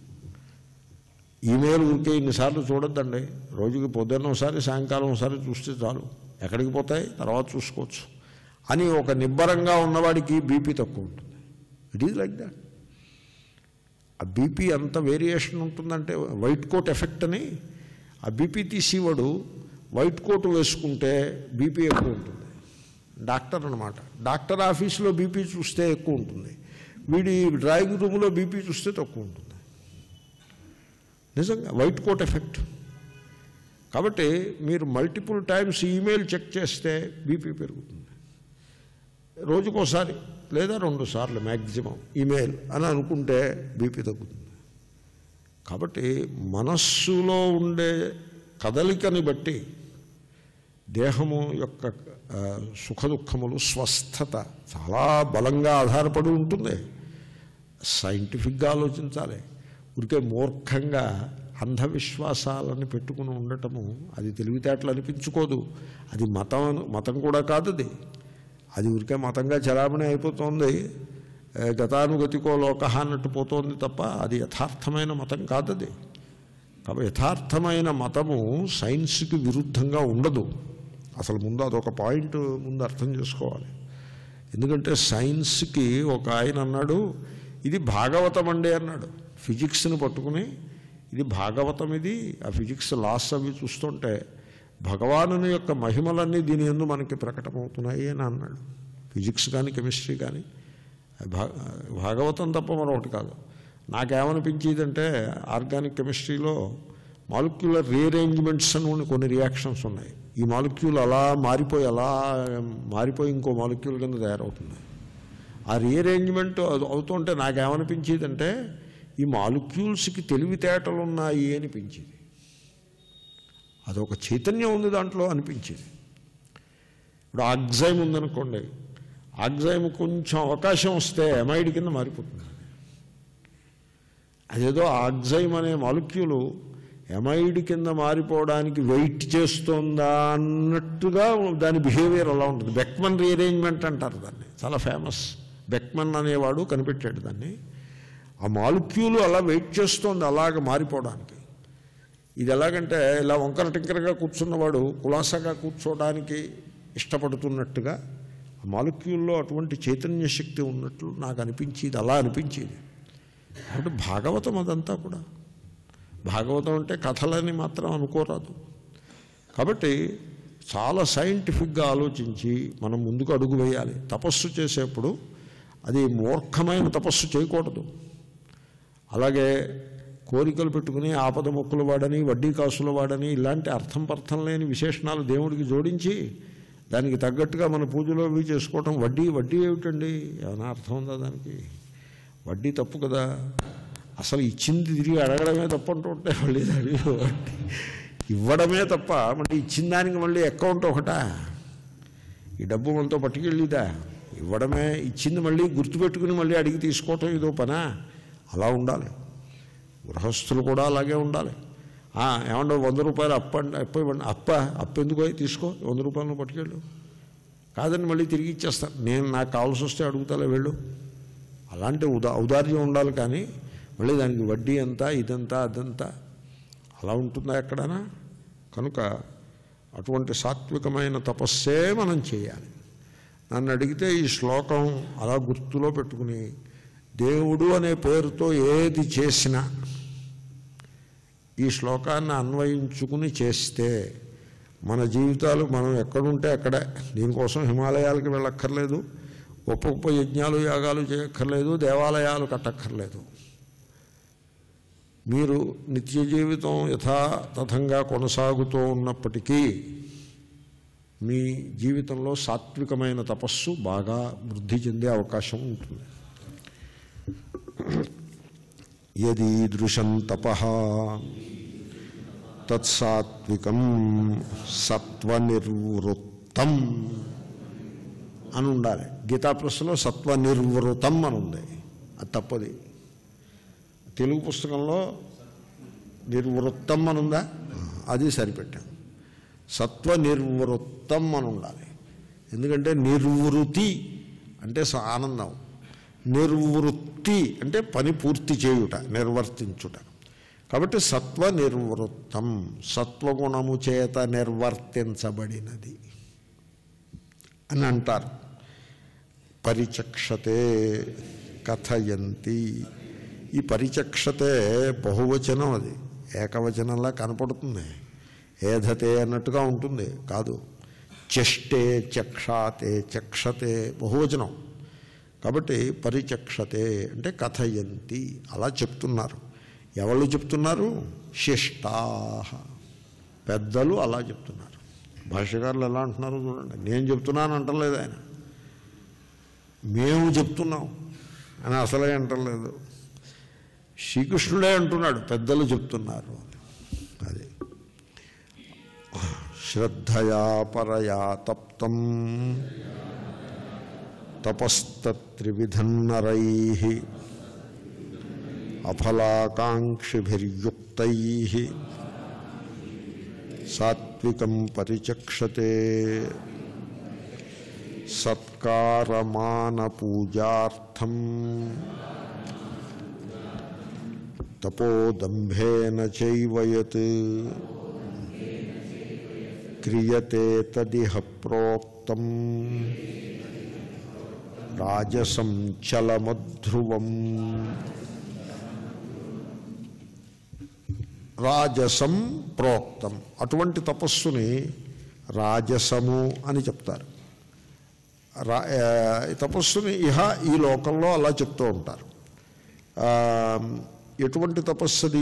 ఈమెయిల్ ఊరికే ఇన్నిసార్లు చూడొద్దండి రోజుకి పొద్దున్న ఒకసారి సాయంకాలం ఒకసారి చూస్తే చాలు ఎక్కడికి పోతాయి తర్వాత చూసుకోవచ్చు అని ఒక నిబ్బరంగా ఉన్నవాడికి బీపీ తక్కువ ఉంటుంది ఇట్ ఈజ్ లైక్ దాట్ ఆ బీపీ ఎంత వేరియేషన్ ఉంటుందంటే వైట్ కోట్ ఎఫెక్ట్ అని ఆ బీపీ తీసేవాడు వైట్ కోట్ వేసుకుంటే బీపీ ఎక్కువ ఉంటుంది డాక్టర్ అనమాట డాక్టర్ ఆఫీస్లో బీపీ చూస్తే ఎక్కువ ఉంటుంది వీడి డ్రాయింగ్ రూమ్లో బీపీ చూస్తే తక్కువ ఉంటుంది నిజంగా వైట్ కోట్ ఎఫెక్ట్ కాబట్టి మీరు మల్టిపుల్ టైమ్స్ ఈమెయిల్ చెక్ చేస్తే బీపీ పెరుగుతుంది రోజుకోసారి లేదా రెండు సార్లు మ్యాక్సిమం ఈమెయిల్ అని అనుకుంటే బీపీ తగ్గుతుంది కాబట్టి మనస్సులో ఉండే కదలికని బట్టి దేహము యొక్క ఆ, సుఖదుఖములు స్వస్థత చాలా బలంగా ఆధారపడి ఉంటుంది సైంటిఫిక్గా ఆలోచించాలి ఊరికే మూర్ఖంగా అంధవిశ్వాసాలను పెట్టుకుని ఉండటము అది తెలివితేటలు అనిపించుకోదు అది మతం మతం కూడా కాదు అది అది ఊరికే మతంగా చలామణి అయిపోతుంది ఏ, గతానుగతికో లోక అన్నట్టు పోతోంది తప్ప అది యథార్థమైన మతం కాదు అది కాబట్టి యథార్థమైన మతము సైన్స్కి విరుద్ధంగా ఉండదు అసలు ముందు అదొక పాయింట్ ముందు అర్థం చేసుకోవాలి ఎందుకంటే సైన్స్కి ఒక ఆయన అన్నాడు ఇది భాగవతం అండి అన్నాడు ఫిజిక్స్ని పట్టుకుని ఇది భాగవతం ఇది ఆ ఫిజిక్స్ లాస్ అవి చూస్తుంటే భగవానుని యొక్క మహిమలన్నీ దీని ఎందు మనకి ప్రకటమవుతున్నాయి అని అన్నాడు ఫిజిక్స్ కానీ కెమిస్ట్రీ కానీ భా- భాగవతం తప్ప మరొకటి కాదు నాకేమనిపించేదంటే ఆర్గానిక్ కెమిస్ట్రీలో మాలిక్యులర్ రీఅరేంజ్మెంట్స్ అని కొన్ని రియాక్షన్స్ ఉన్నాయి ఈ మాలిక్యూల్ అలా మారిపోయి అలా మారిపోయి ఇంకో మాలిక్యూల్ కింద తయారవుతుంది ఆ రీఅరేంజ్మెంట్ అది అవుతుంటే నాకేమనిపించేదంటే ఈ మాలిక్యూల్స్కి తెలివితేటలు ఉన్నాయి అనిపించేది అదొక చైతన్యం ఉంది దాంట్లో అనిపించేది ఇప్పుడు ఆగ్జైమ్ ఉందనుకోండి ఆగ్జైమ్ కొంచెం అవకాశం వస్తే ఎమైడ్ కింద మారిపోతుంది అదేదో ఆగ్జైమ్ అనే మాలిక్యూలు ఎమైడ్ కింద మారిపోవడానికి వెయిట్ చేస్తోందా అన్నట్టుగా దాని బిహేవియర్ అలా ఉంటుంది బెక్మన్ రీఅరేంజ్మెంట్ అంటారు దాన్ని చాలా ఫేమస్ బెక్మన్ అనేవాడు కనిపెట్టాడు దాన్ని ఆ మాలిక్యూలు అలా వెయిట్ చేస్తోంది అలాగ మారిపోవడానికి ఇది ఎలాగంటే ఇలా వంకర టింకరగా కూర్చున్నవాడు కులాసాగా కూర్చోవడానికి ఇష్టపడుతున్నట్టుగా ఆ మాలిక్యూల్లో అటువంటి చైతన్య శక్తి ఉన్నట్లు నాకు అనిపించేది అలా అనిపించేది కాబట్టి భాగవతం అదంతా కూడా భాగవతం అంటే కథలని మాత్రం అనుకోరాదు కాబట్టి చాలా సైంటిఫిక్గా ఆలోచించి మనం ముందుకు అడుగు వేయాలి తపస్సు చేసేప్పుడు అది మూర్ఖమైన తపస్సు చేయకూడదు అలాగే కోరికలు పెట్టుకుని ఆపద మొక్కులు వాడని వడ్డీ కాసులు వాడని ఇలాంటి అర్థం పర్థం లేని విశేషణాలు దేవుడికి జోడించి దానికి తగ్గట్టుగా మన పూజలో అవి చేసుకోవటం వడ్డీ వడ్డీ ఏమిటండి ఏమైనా అర్థం ఉందా దానికి వడ్డీ తప్పు కదా అసలు ఇచ్చింది తిరిగి అడగడమే తప్పు అంటూ ఉంటే మళ్ళీ దానికి వడ్డీ ఇవ్వడమే తప్ప మళ్ళీ ఇచ్చిన దానికి మళ్ళీ అకౌంట్ ఒకటా ఈ డబ్బు మనతో పట్టుకెళ్ళిదా ఇవ్వడమే ఇచ్చింది మళ్ళీ గుర్తుపెట్టుకుని మళ్ళీ అడిగి తీసుకోవటం ఇదో పనా అలా ఉండాలి గృహస్థులు కూడా అలాగే ఉండాలి ఆ, ఏమంటే వంద రూపాయలు అప్ప అంటే అప్ప ఇవ్వండి అప్ప అప్ప ఎందుకు అయి తీసుకో వంద రూపాయలు పట్టుకెళ్ళు కాదని మళ్ళీ తిరిగి ఇచ్చేస్తాను నేను నాకు కావాల్సి వస్తే అడుగుతాలే వెళ్ళు అలాంటి ఉదా ఔదార్యం ఉండాలి కానీ మళ్ళీ దానికి వడ్డీ ఎంత ఇదంతా అదంతా అలా ఉంటుందా ఎక్కడైనా కనుక అటువంటి సాత్వికమైన తపస్సే మనం చేయాలి నన్ను అడిగితే ఈ శ్లోకం అలా గుర్తులో పెట్టుకుని దేవుడు అనే పేరుతో ఏది చేసినా ఈ శ్లోకాన్ని అన్వయించుకుని చేస్తే మన జీవితాలు మనం ఎక్కడుంటే అక్కడే దీనికోసం హిమాలయాలకు వెళ్ళక్కర్లేదు గొప్ప గొప్ప యజ్ఞాలు యాగాలు చేయక్కర్లేదు దేవాలయాలు కట్టక్కర్లేదు మీరు నిత్య జీవితం యథాతథంగా కొనసాగుతూ ఉన్నప్పటికీ మీ జీవితంలో సాత్వికమైన తపస్సు బాగా వృద్ధి చెందే అవకాశం ఉంటుంది యదీదృశం తప తత్సాత్వికం సత్వనిర్వృత్తం అని ఉండాలి గీతా ప్రశ్నలో సత్వనిర్వృతం అని ఉంది అది తప్పది తెలుగు పుస్తకంలో నిర్వృత్తం అని ఉందా అది సరిపెట్టాం సత్వ నిర్వృత్తం అని ఉండాలి ఎందుకంటే నిర్వృతి అంటే స- ఆనందం నిర్వృత్తి అంటే పని పూర్తి చేయుట నిర్వర్తించుట కాబట్టి సత్వ నిర్వృత్తం సత్వగుణము చేత నిర్వర్తించబడినది అని అంటారు పరిచక్షతే కథయంతి ఈ పరిచక్షతే బహువచనం అది ఏకవచనంలా కనపడుతుంది ఏధతే అన్నట్టుగా ఉంటుంది కాదు చెష్టే చక్షాతే చక్షతే బహువచనం కాబట్టి పరిచక్షతే అంటే కథయంతి అలా చెప్తున్నారు ఎవళ్ళు చెప్తున్నారు శిష్టా పెద్దలు అలా చెప్తున్నారు భాష్యకారులు ఎలా అంటున్నారో చూడండి నేను చెప్తున్నాను అంటలేదు ఆయన మేము చెప్తున్నాం అని అసలే అంటలేదు శ్రీకృష్ణుడే అంటున్నాడు పెద్దలు చెప్తున్నారు అది శ్రద్ధయా పరయా తప్తం తపస్తత్రివిధన్నరై అఫలాకాంక్షిభిర్యుక్తై సాత్వికం పరిచక్షతే సత్కారమానపూజార్థం తపోదంభేన చైవయత్ క్రియతే తదిహ ప్రోక్తం రాజసం చలమధ్రువం రాజసం ప్రోక్తం అటువంటి తపస్సుని రాజసము అని చెప్తారు రా ఆ, ఈ తపస్సుని ఇహ ఈ లోకంలో అలా చెప్తూ ఉంటారు ఆ, ఎటువంటి తపస్సుది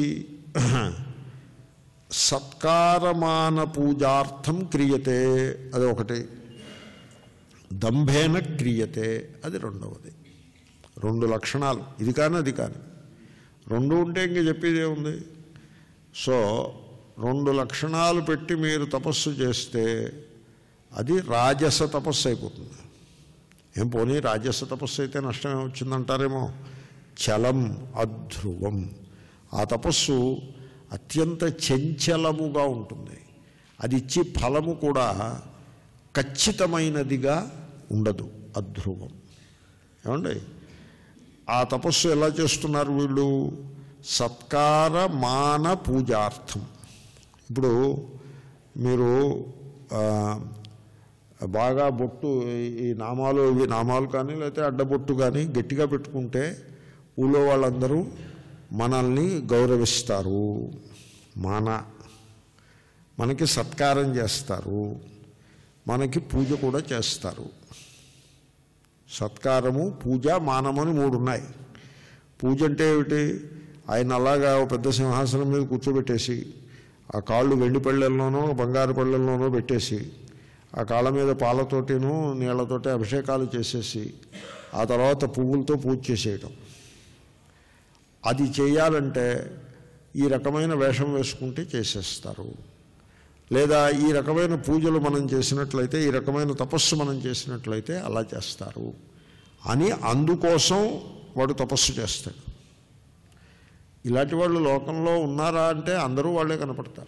సత్కారమాన పూజార్థం క్రియతే అది ఒకటి దంభేన క్రియతే అది రెండవది రెండు లక్షణాలు ఇది కానీ అది కానీ రెండు ఉంటే ఇంక చెప్పేది ఏముంది సో రెండు లక్షణాలు పెట్టి మీరు తపస్సు చేస్తే అది రాజస తపస్సు అయిపోతుంది ఏం పోనీ రాజస తపస్సు అయితే నష్టమే వచ్చిందంటారేమో చలం అధ్రువం ఆ తపస్సు అత్యంత చంచలముగా ఉంటుంది అది ఇచ్చి ఫలము కూడా ఖచ్చితమైనదిగా ఉండదు అధ్రువం ఏమండి ఆ తపస్సు ఎలా చేస్తున్నారు వీళ్ళు సత్కార మాన పూజార్థం ఇప్పుడు మీరు ఆ, బాగా బొట్టు ఈ నామాలు ఇవి నామాలు కానీ లేకపోతే అడ్డబొట్టు కానీ గట్టిగా పెట్టుకుంటే ఊళ్ళో వాళ్ళందరూ మనల్ని గౌరవిస్తారు మాన మనకి సత్కారం చేస్తారు మనకి పూజ కూడా చేస్తారు సత్కారము పూజ మానము అని మూడు ఉన్నాయి పూజ అంటే ఏమిటి ఆయన అలాగా ఓ పెద్ద సింహాసనం మీద కూర్చోబెట్టేసి ఆ కాళ్ళు వెండి పళ్ళెల్లోనో బంగారు పళ్ళెల్లోనో పెట్టేసి ఆ కాళ్ళ మీద పాలతోటిను నీళ్లతోటి అభిషేకాలు చేసేసి ఆ తర్వాత పువ్వులతో పూజ చేసేయటం అది చేయాలంటే ఈ రకమైన వేషం వేసుకుంటే చేసేస్తారు లేదా ఈ రకమైన పూజలు మనం చేసినట్లయితే ఈ రకమైన తపస్సు మనం చేసినట్లయితే అలా చేస్తారు అని అందుకోసం వాడు తపస్సు చేస్తాడు ఇలాంటి వాళ్ళు లోకంలో ఉన్నారా అంటే అందరూ వాళ్ళే కనపడతారు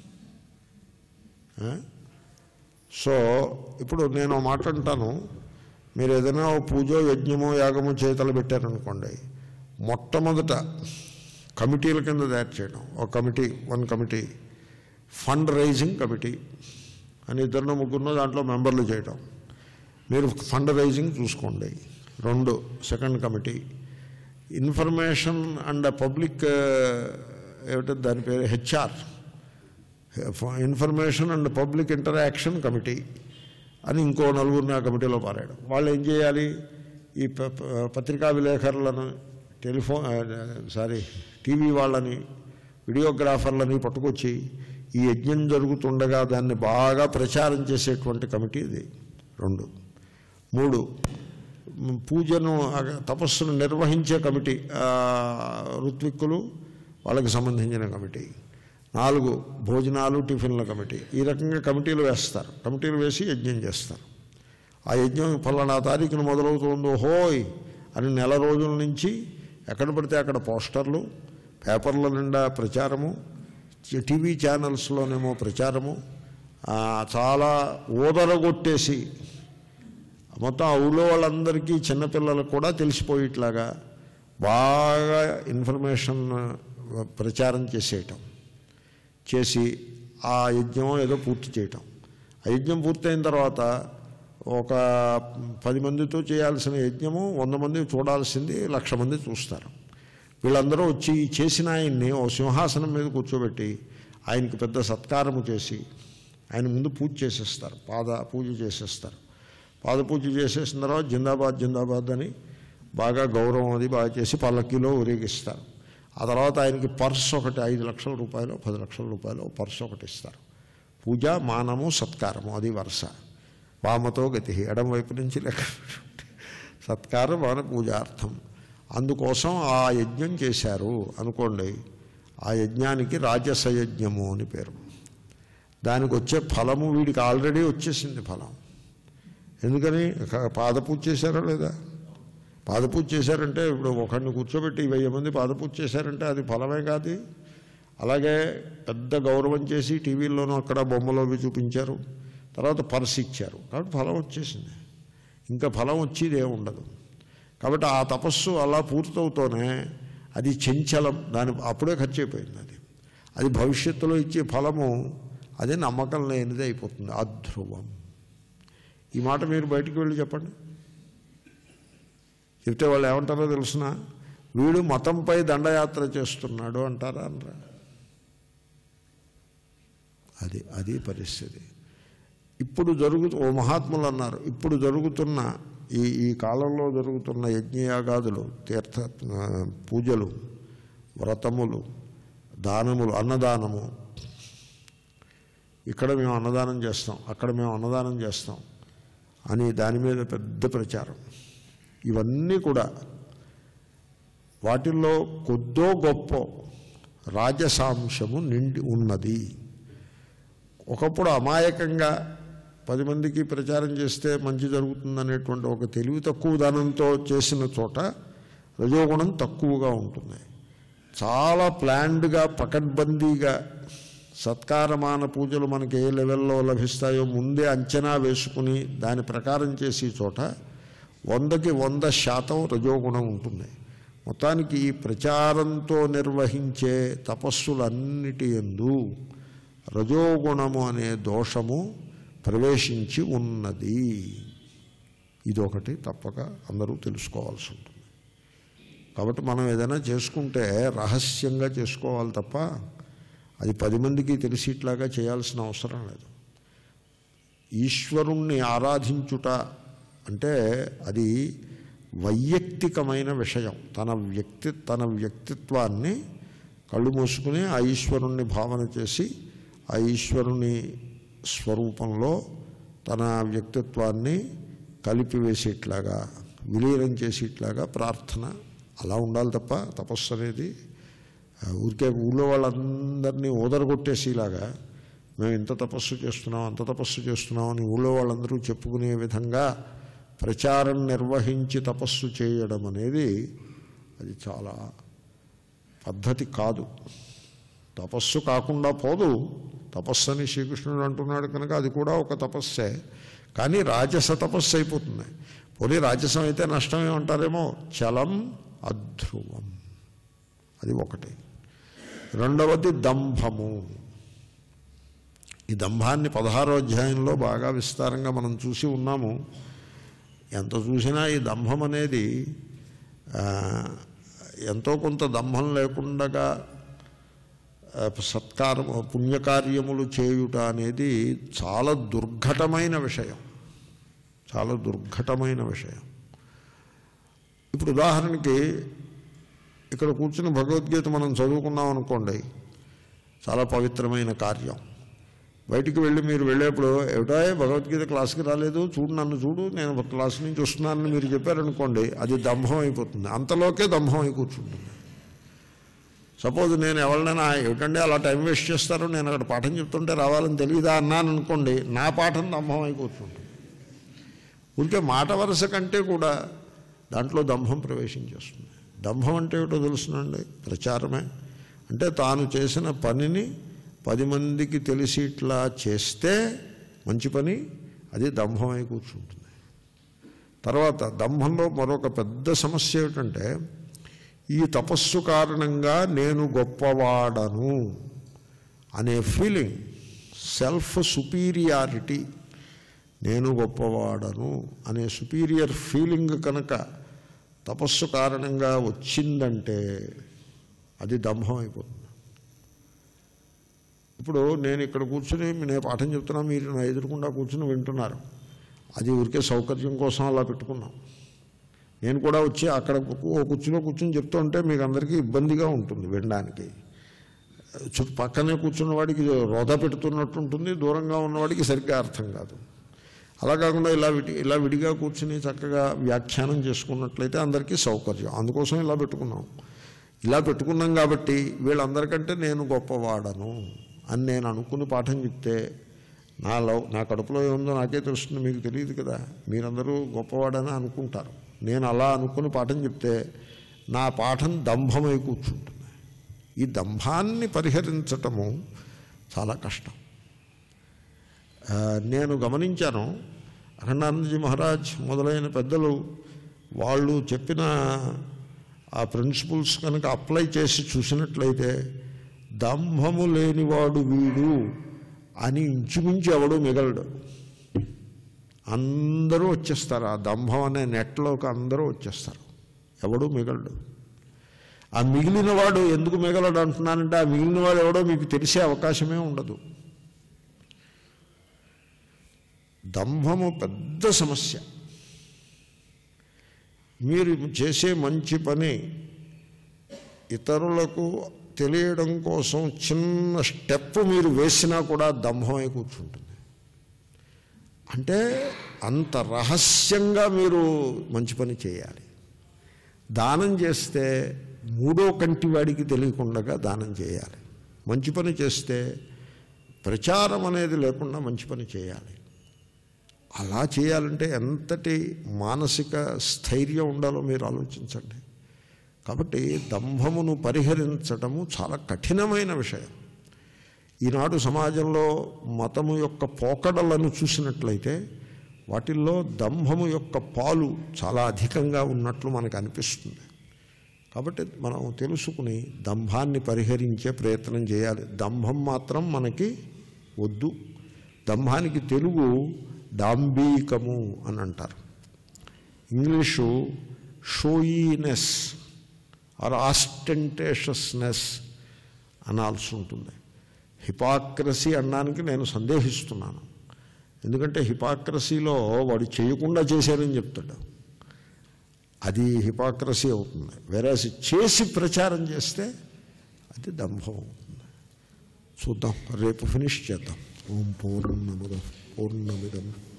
ఆ? సో ఇప్పుడు నేను ఒక మాట అంటాను మీరు ఏదైనా ఓ పూజో యజ్ఞమో యాగమో చేతలు పెట్టారనుకోండి మొట్టమొదట కమిటీల కింద తయారు చేయడం ఒక committee one committee fund raising committee అని ఇద్దరినో ముగ్గురునో దాంట్లో మెంబర్లు చేయడం మీరు ఫండ్ రైజింగ్ చూసుకోండి రెండు second committee information and public ఏమిటో దాని పేరు HR information and public interaction committee అని ఇంకో నలుగురిని ఆ కమిటీలో పారాయడం వాళ్ళు ఏం చేయాలి ఈ ప- ప- పత్రికా విలేకరులను టెలిఫోన్ సారీ టీవీ వాళ్ళని వీడియోగ్రాఫర్లని పట్టుకొచ్చి ఈ యజ్ఞం జరుగుతుండగా దాన్ని బాగా ప్రచారం చేసేటువంటి కమిటీ ఇది రెండు మూడు మ్, పూజను ఆ తపస్సును నిర్వహించే కమిటీ ఆ, ఋత్విక్కులు వాళ్ళకి సంబంధించిన కమిటీ నాలుగు భోజనాలు టిఫిన్ల కమిటీ ఈ రకంగా కమిటీలు వేస్తారు కమిటీలు వేసి యజ్ఞం చేస్తారు ఆ యజ్ఞం ఫలానా తారీఖున మొదలవుతుందో హోయ్ అని నెల రోజుల నుంచి ఎక్కడ పడితే అక్కడ పోస్టర్లు పేపర్ల నిండా ప్రచారము టీవీ ఛానల్స్లోనేమో ప్రచారము ఆ, చాలా ఊదరగొట్టేసి మొత్తం ఆ ఊళ్ళో వాళ్ళందరికీ చిన్నపిల్లలకు కూడా తెలిసిపోయేట్లాగా బాగా ఇన్ఫర్మేషన్ ప్రచారం చేసేయటం చేసి ఆ యజ్ఞం ఏదో పూర్తి చేయటం ఆ యజ్ఞం పూర్తయిన తర్వాత ఒక పది మందితో చేయాల్సిన యజ్ఞము వంద మంది చూడాల్సింది లక్ష మంది చూస్తారు వీళ్ళందరూ వచ్చి ఈ చేసిన ఆయన్ని ఓ సింహాసనం మీద కూర్చోబెట్టి ఆయనకి పెద్ద సత్కారము చేసి ఆయన ముందు పూజ చేసేస్తారు పాద పూజ చేసేస్తారు పాద పూజ చేసేసిన తర్వాత జిందాబాద్ జిందాబాద్ అని బాగా గౌరవం అది బాగా చేసి పల్లకీలో ఊరేగిస్తారు ఆ తర్వాత ఆయనకి పర్స్ ఒకటి ఐదు లక్షల రూపాయలు పది లక్షల రూపాయలు పర్స్ ఒకటి ఇస్తారు పూజ మానము సత్కారము అది వరుస వామతో గతి ఎడం వైపు నుంచి లెక్క సత్కారం మాన పూజార్థం అందుకోసం ఆ యజ్ఞం చేశారు అనుకోండి ఆ యజ్ఞానికి రాజస యజ్ఞము అని పేరు దానికి వచ్చే ఫలము వీడికి ఆల్రెడీ వచ్చేసింది ఫలం ఎందుకని పాద పూజ చేశారా లేదా పాదపూజ చేశారంటే ఇప్పుడు ఒకరిని కూర్చోబెట్టి వెయ్యి మంది పాదపూజ చేశారంటే అది ఫలమే కాదు అలాగే పెద్ద గౌరవం చేసి టీవీల్లోనూ అక్కడ బొమ్మలు అవి చూపించారు తర్వాత పర్స్ ఇచ్చారు కాబట్టి ఫలం వచ్చేసింది ఇంకా ఫలం వచ్చేది ఏమి ఉండదు కాబట్టి ఆ తపస్సు అలా పూర్తవుతూనే అది చంచలం దాని అప్పుడే ఖర్చు అయిపోయింది అది అది భవిష్యత్తులో ఇచ్చే ఫలము అది నమ్మకం లేనిది అయిపోతుంది అధ్రువం ఈ మాట మీరు బయటికి వెళ్ళి చెప్పండి చెప్తే వాళ్ళు ఏమంటారో తెలుసిన వీడు మతంపై దండయాత్ర చేస్తున్నాడు అంటారా అనరా అది అది పరిస్థితి ఇప్పుడు జరుగుతు ఓ మహాత్ములు అన్నారు ఇప్పుడు జరుగుతున్న ఈ ఈ కాలంలో జరుగుతున్న యజ్ఞయాగాదులు తీర్థ ఆ, పూజలు వ్రతములు దానములు అన్నదానము ఇక్కడ మేము అన్నదానం చేస్తాం అక్కడ మేము అన్నదానం చేస్తాం అని దాని మీద పెద్ద ప్రచారం ఇవన్నీ కూడా వాటిల్లో కొద్దో గొప్ప రాజసాంశము నిండి ఉన్నది ఒకప్పుడు అమాయకంగా పది మందికి ప్రచారం చేస్తే మంచి జరుగుతుందనేటువంటి ఒక తెలివి తక్కువ దానంతో చేసిన చోట రజోగుణం తక్కువగా ఉంటుంది చాలా ప్లాన్డ్గా పకడ్బందీగా సత్కారమాన పూజలు మనకి ఏ లెవెల్లో లభిస్తాయో ముందే అంచనా వేసుకుని దాని ప్రకారం చేసే చోట వందకి వంద శాతం రజోగుణం ఉంటుంది మొత్తానికి ఈ ప్రచారంతో నిర్వహించే తపస్సులన్నిటి ఎందు రజోగుణము అనే దోషము ప్రవేశించి ఉన్నది ఇదొకటి తప్పక అందరూ తెలుసుకోవాల్సి ఉంటుంది కాబట్టి మనం ఏదైనా చేసుకుంటే రహస్యంగా చేసుకోవాలి తప్ప అది పది మందికి తెలిసేట్లాగా చేయాల్సిన అవసరం లేదు ఈశ్వరుణ్ణి ఆరాధించుట అంటే అది వైయక్తికమైన విషయం తన వ్యక్తి తన వ్యక్తిత్వాన్ని కళ్ళు మూసుకుని ఆ ఈశ్వరుణ్ణి భావన చేసి ఆ ఈశ్వరుని స్వరూపంలో తన వ్యక్తిత్వాన్ని కలిపివేసేట్లాగా విలీనం చేసేట్లాగా ప్రార్థన అలా ఉండాలి తప్ప తపస్సు అనేది ఆ, ఊరికే ఊళ్ళో వాళ్ళందరినీ ఓదరగొట్టేసేలాగా మేము ఇంత తపస్సు చేస్తున్నాం అంత తపస్సు చేస్తున్నాం అని ఊళ్ళో వాళ్ళందరూ చెప్పుకునే విధంగా ప్రచారం నిర్వహించి తపస్సు చేయడం అనేది అది చాలా పద్ధతి కాదు తపస్సు కాకుండా పోదు తపస్సు అని శ్రీకృష్ణుడు అంటున్నాడు కనుక అది కూడా ఒక తపస్సే కానీ రాజస తపస్సు అయిపోతుంది పోనీ రాజసం అయితే నష్టం ఏమంటారేమో చలం అధ్రువం అది ఒకటి రెండవది దంభము ఈ దంభాన్ని పదహారో అధ్యాయంలో బాగా విస్తారంగా మనం చూసి ఉన్నాము ఎంత చూసినా ఈ దంభం అనేది ఆ, ఎంతో కొంత దంభం లేకుండా ఆ, సత్కారం పుణ్యకార్యములు చేయుట అనేది చాలా దుర్ఘటమైన విషయం చాలా దుర్ఘటమైన విషయం ఇప్పుడు ఉదాహరణకి ఇక్కడ కూర్చుని భగవద్గీత మనం చదువుకున్నాం అనుకోండి చాలా పవిత్రమైన కార్యం బయటికి వెళ్ళి మీరు వెళ్ళేప్పుడు ఏమిటా భగవద్గీత క్లాస్కి రాలేదు చూడు నన్ను చూడు నేను క్లాస్ నుంచి వస్తున్నానని మీరు చెప్పారనుకోండి అది దంభం అయిపోతుంది అంతలోకే దంభం అయి కూర్చుంటుంది సపోజ్ నేను ఎవరినైనా ఏమిటండి అలా టైం వేస్ట్ చేస్తారు నేను అక్కడ పాఠం చెప్తుంటే రావాలని తెలియదా అన్నాను అనుకోండి నా పాఠం దంభం అయి కూర్చుంటుంది ఊరికే మాట వరుస కంటే కూడా దాంట్లో దంభం ప్రవేశించేస్తుంది దంభం అంటే ఏమిటో తెలుసునండి ప్రచారమే అంటే తాను చేసిన పనిని పది మందికి తెలిసిట్లా చేస్తే మంచి పని అది దంభమై కూర్చుంటుంది తర్వాత దంభంలో మరొక పెద్ద సమస్య ఏమిటంటే ఈ తపస్సు కారణంగా నేను గొప్పవాడను అనే ఫీలింగ్ సెల్ఫ్ సుపీరియారిటీ నేను గొప్పవాడను అనే సుపీరియర్ ఫీలింగ్ కనుక తపస్సు కారణంగా వచ్చిందంటే అది దంభం అయిపోతుంది ఇప్పుడు నేను ఇక్కడ కూర్చుని నేను పాఠం చెప్తున్నా మీరు నా ఎదురుకుండా కూర్చుని వింటున్నారు అది ఊరికే సౌకర్యం కోసం అలా పెట్టుకున్నాం నేను కూడా వచ్చి అక్కడ ఓ కుర్చీలో కూర్చుని చెప్తుంటే మీకు అందరికీ ఇబ్బందిగా ఉంటుంది వినడానికి చుట్టూ పక్కనే కూర్చున్న వాడికి రోద పెడుతున్నట్టు ఉంటుంది దూరంగా ఉన్నవాడికి సరిగ్గా అర్థం కాదు అలా కాకుండా ఇలా విడి ఇలా విడిగా కూర్చుని చక్కగా వ్యాఖ్యానం చేసుకున్నట్లయితే అందరికీ సౌకర్యం అందుకోసం ఇలా పెట్టుకున్నాం ఇలా పెట్టుకున్నాం కాబట్టి వీళ్ళందరికంటే నేను గొప్పవాడను అని నేను అనుకుని పాఠం చెప్తే నా లవ్ నా కడుపులో ఏముందో నాకే తెలుస్తుంది మీకు తెలియదు కదా మీరందరూ గొప్పవాడని అనుకుంటారు నేను అలా అనుకుని పాఠం చెప్తే నా పాఠం దంభమై కూర్చుంటుంది ఈ దంభాన్ని పరిహరించటము చాలా కష్టం ఆ, నేను గమనించాను అఖండానందజీ మహారాజ్ మొదలైన పెద్దలు వాళ్ళు చెప్పిన ఆ ప్రిన్సిపల్స్ కనుక అప్లై చేసి చూసినట్లయితే దంభము లేనివాడు వీడు అని ఇంచుమించు ఎవడు మిగలడు అందరూ వచ్చేస్తారు ఆ దంభం అనే నెట్లోకి అందరూ వచ్చేస్తారు ఎవడు మిగలడు ఆ మిగిలిన వాడు ఎందుకు మిగలడు అంటున్నానంటే ఆ మిగిలిన వాడు ఎవడో మీకు తెలిసే అవకాశమే ఉండదు దంభము పెద్ద సమస్య మీరు చేసే మంచి పని ఇతరులకు తెలియడం కోసం చిన్న స్టెప్ మీరు వేసినా కూడా దంభమై కూర్చుంటుంది అంటే అంత రహస్యంగా మీరు మంచి పని చేయాలి దానం చేస్తే మూడో కంటి వాడికి తెలియకుండా దానం చేయాలి మంచి పని చేస్తే ప్రచారం అనేది లేకుండా మంచి పని చేయాలి అలా చేయాలంటే ఎంతటి మానసిక స్థైర్యం ఉండాలో మీరు ఆలోచించండి కాబట్టి దంభమును పరిహరించటము చాలా కఠినమైన విషయం ఈనాడు సమాజంలో మతము యొక్క పోకడలను చూసినట్లయితే వాటిల్లో దంభము యొక్క పాలు చాలా అధికంగా ఉన్నట్లు మనకు అనిపిస్తుంది కాబట్టి మనం తెలుసుకుని దంభాన్ని పరిహరించే ప్రయత్నం చేయాలి దంభం మాత్రం మనకి వద్దు దంభానికి తెలుగు డాంబీకము అని అంటారు ఇంగ్లీషు షోయీనెస్ ఆర్ ఆస్టెంటేషస్నెస్ అనాల్సి ఉంటుంది హిపాక్రసీ అనడానికి నేను సందేహిస్తున్నాను ఎందుకంటే హిపాక్రసీలో వాడు చేయకుండా చేశారని చెప్తాడు అది హిపాక్రసీ అవుతుంది వేరే చేసి ప్రచారం చేస్తే అది దంభం అవుతుంది చూద్దాం రేపు ఫినిష్ చేద్దాం ఓం పూర్ణముద పూర్ణమిదం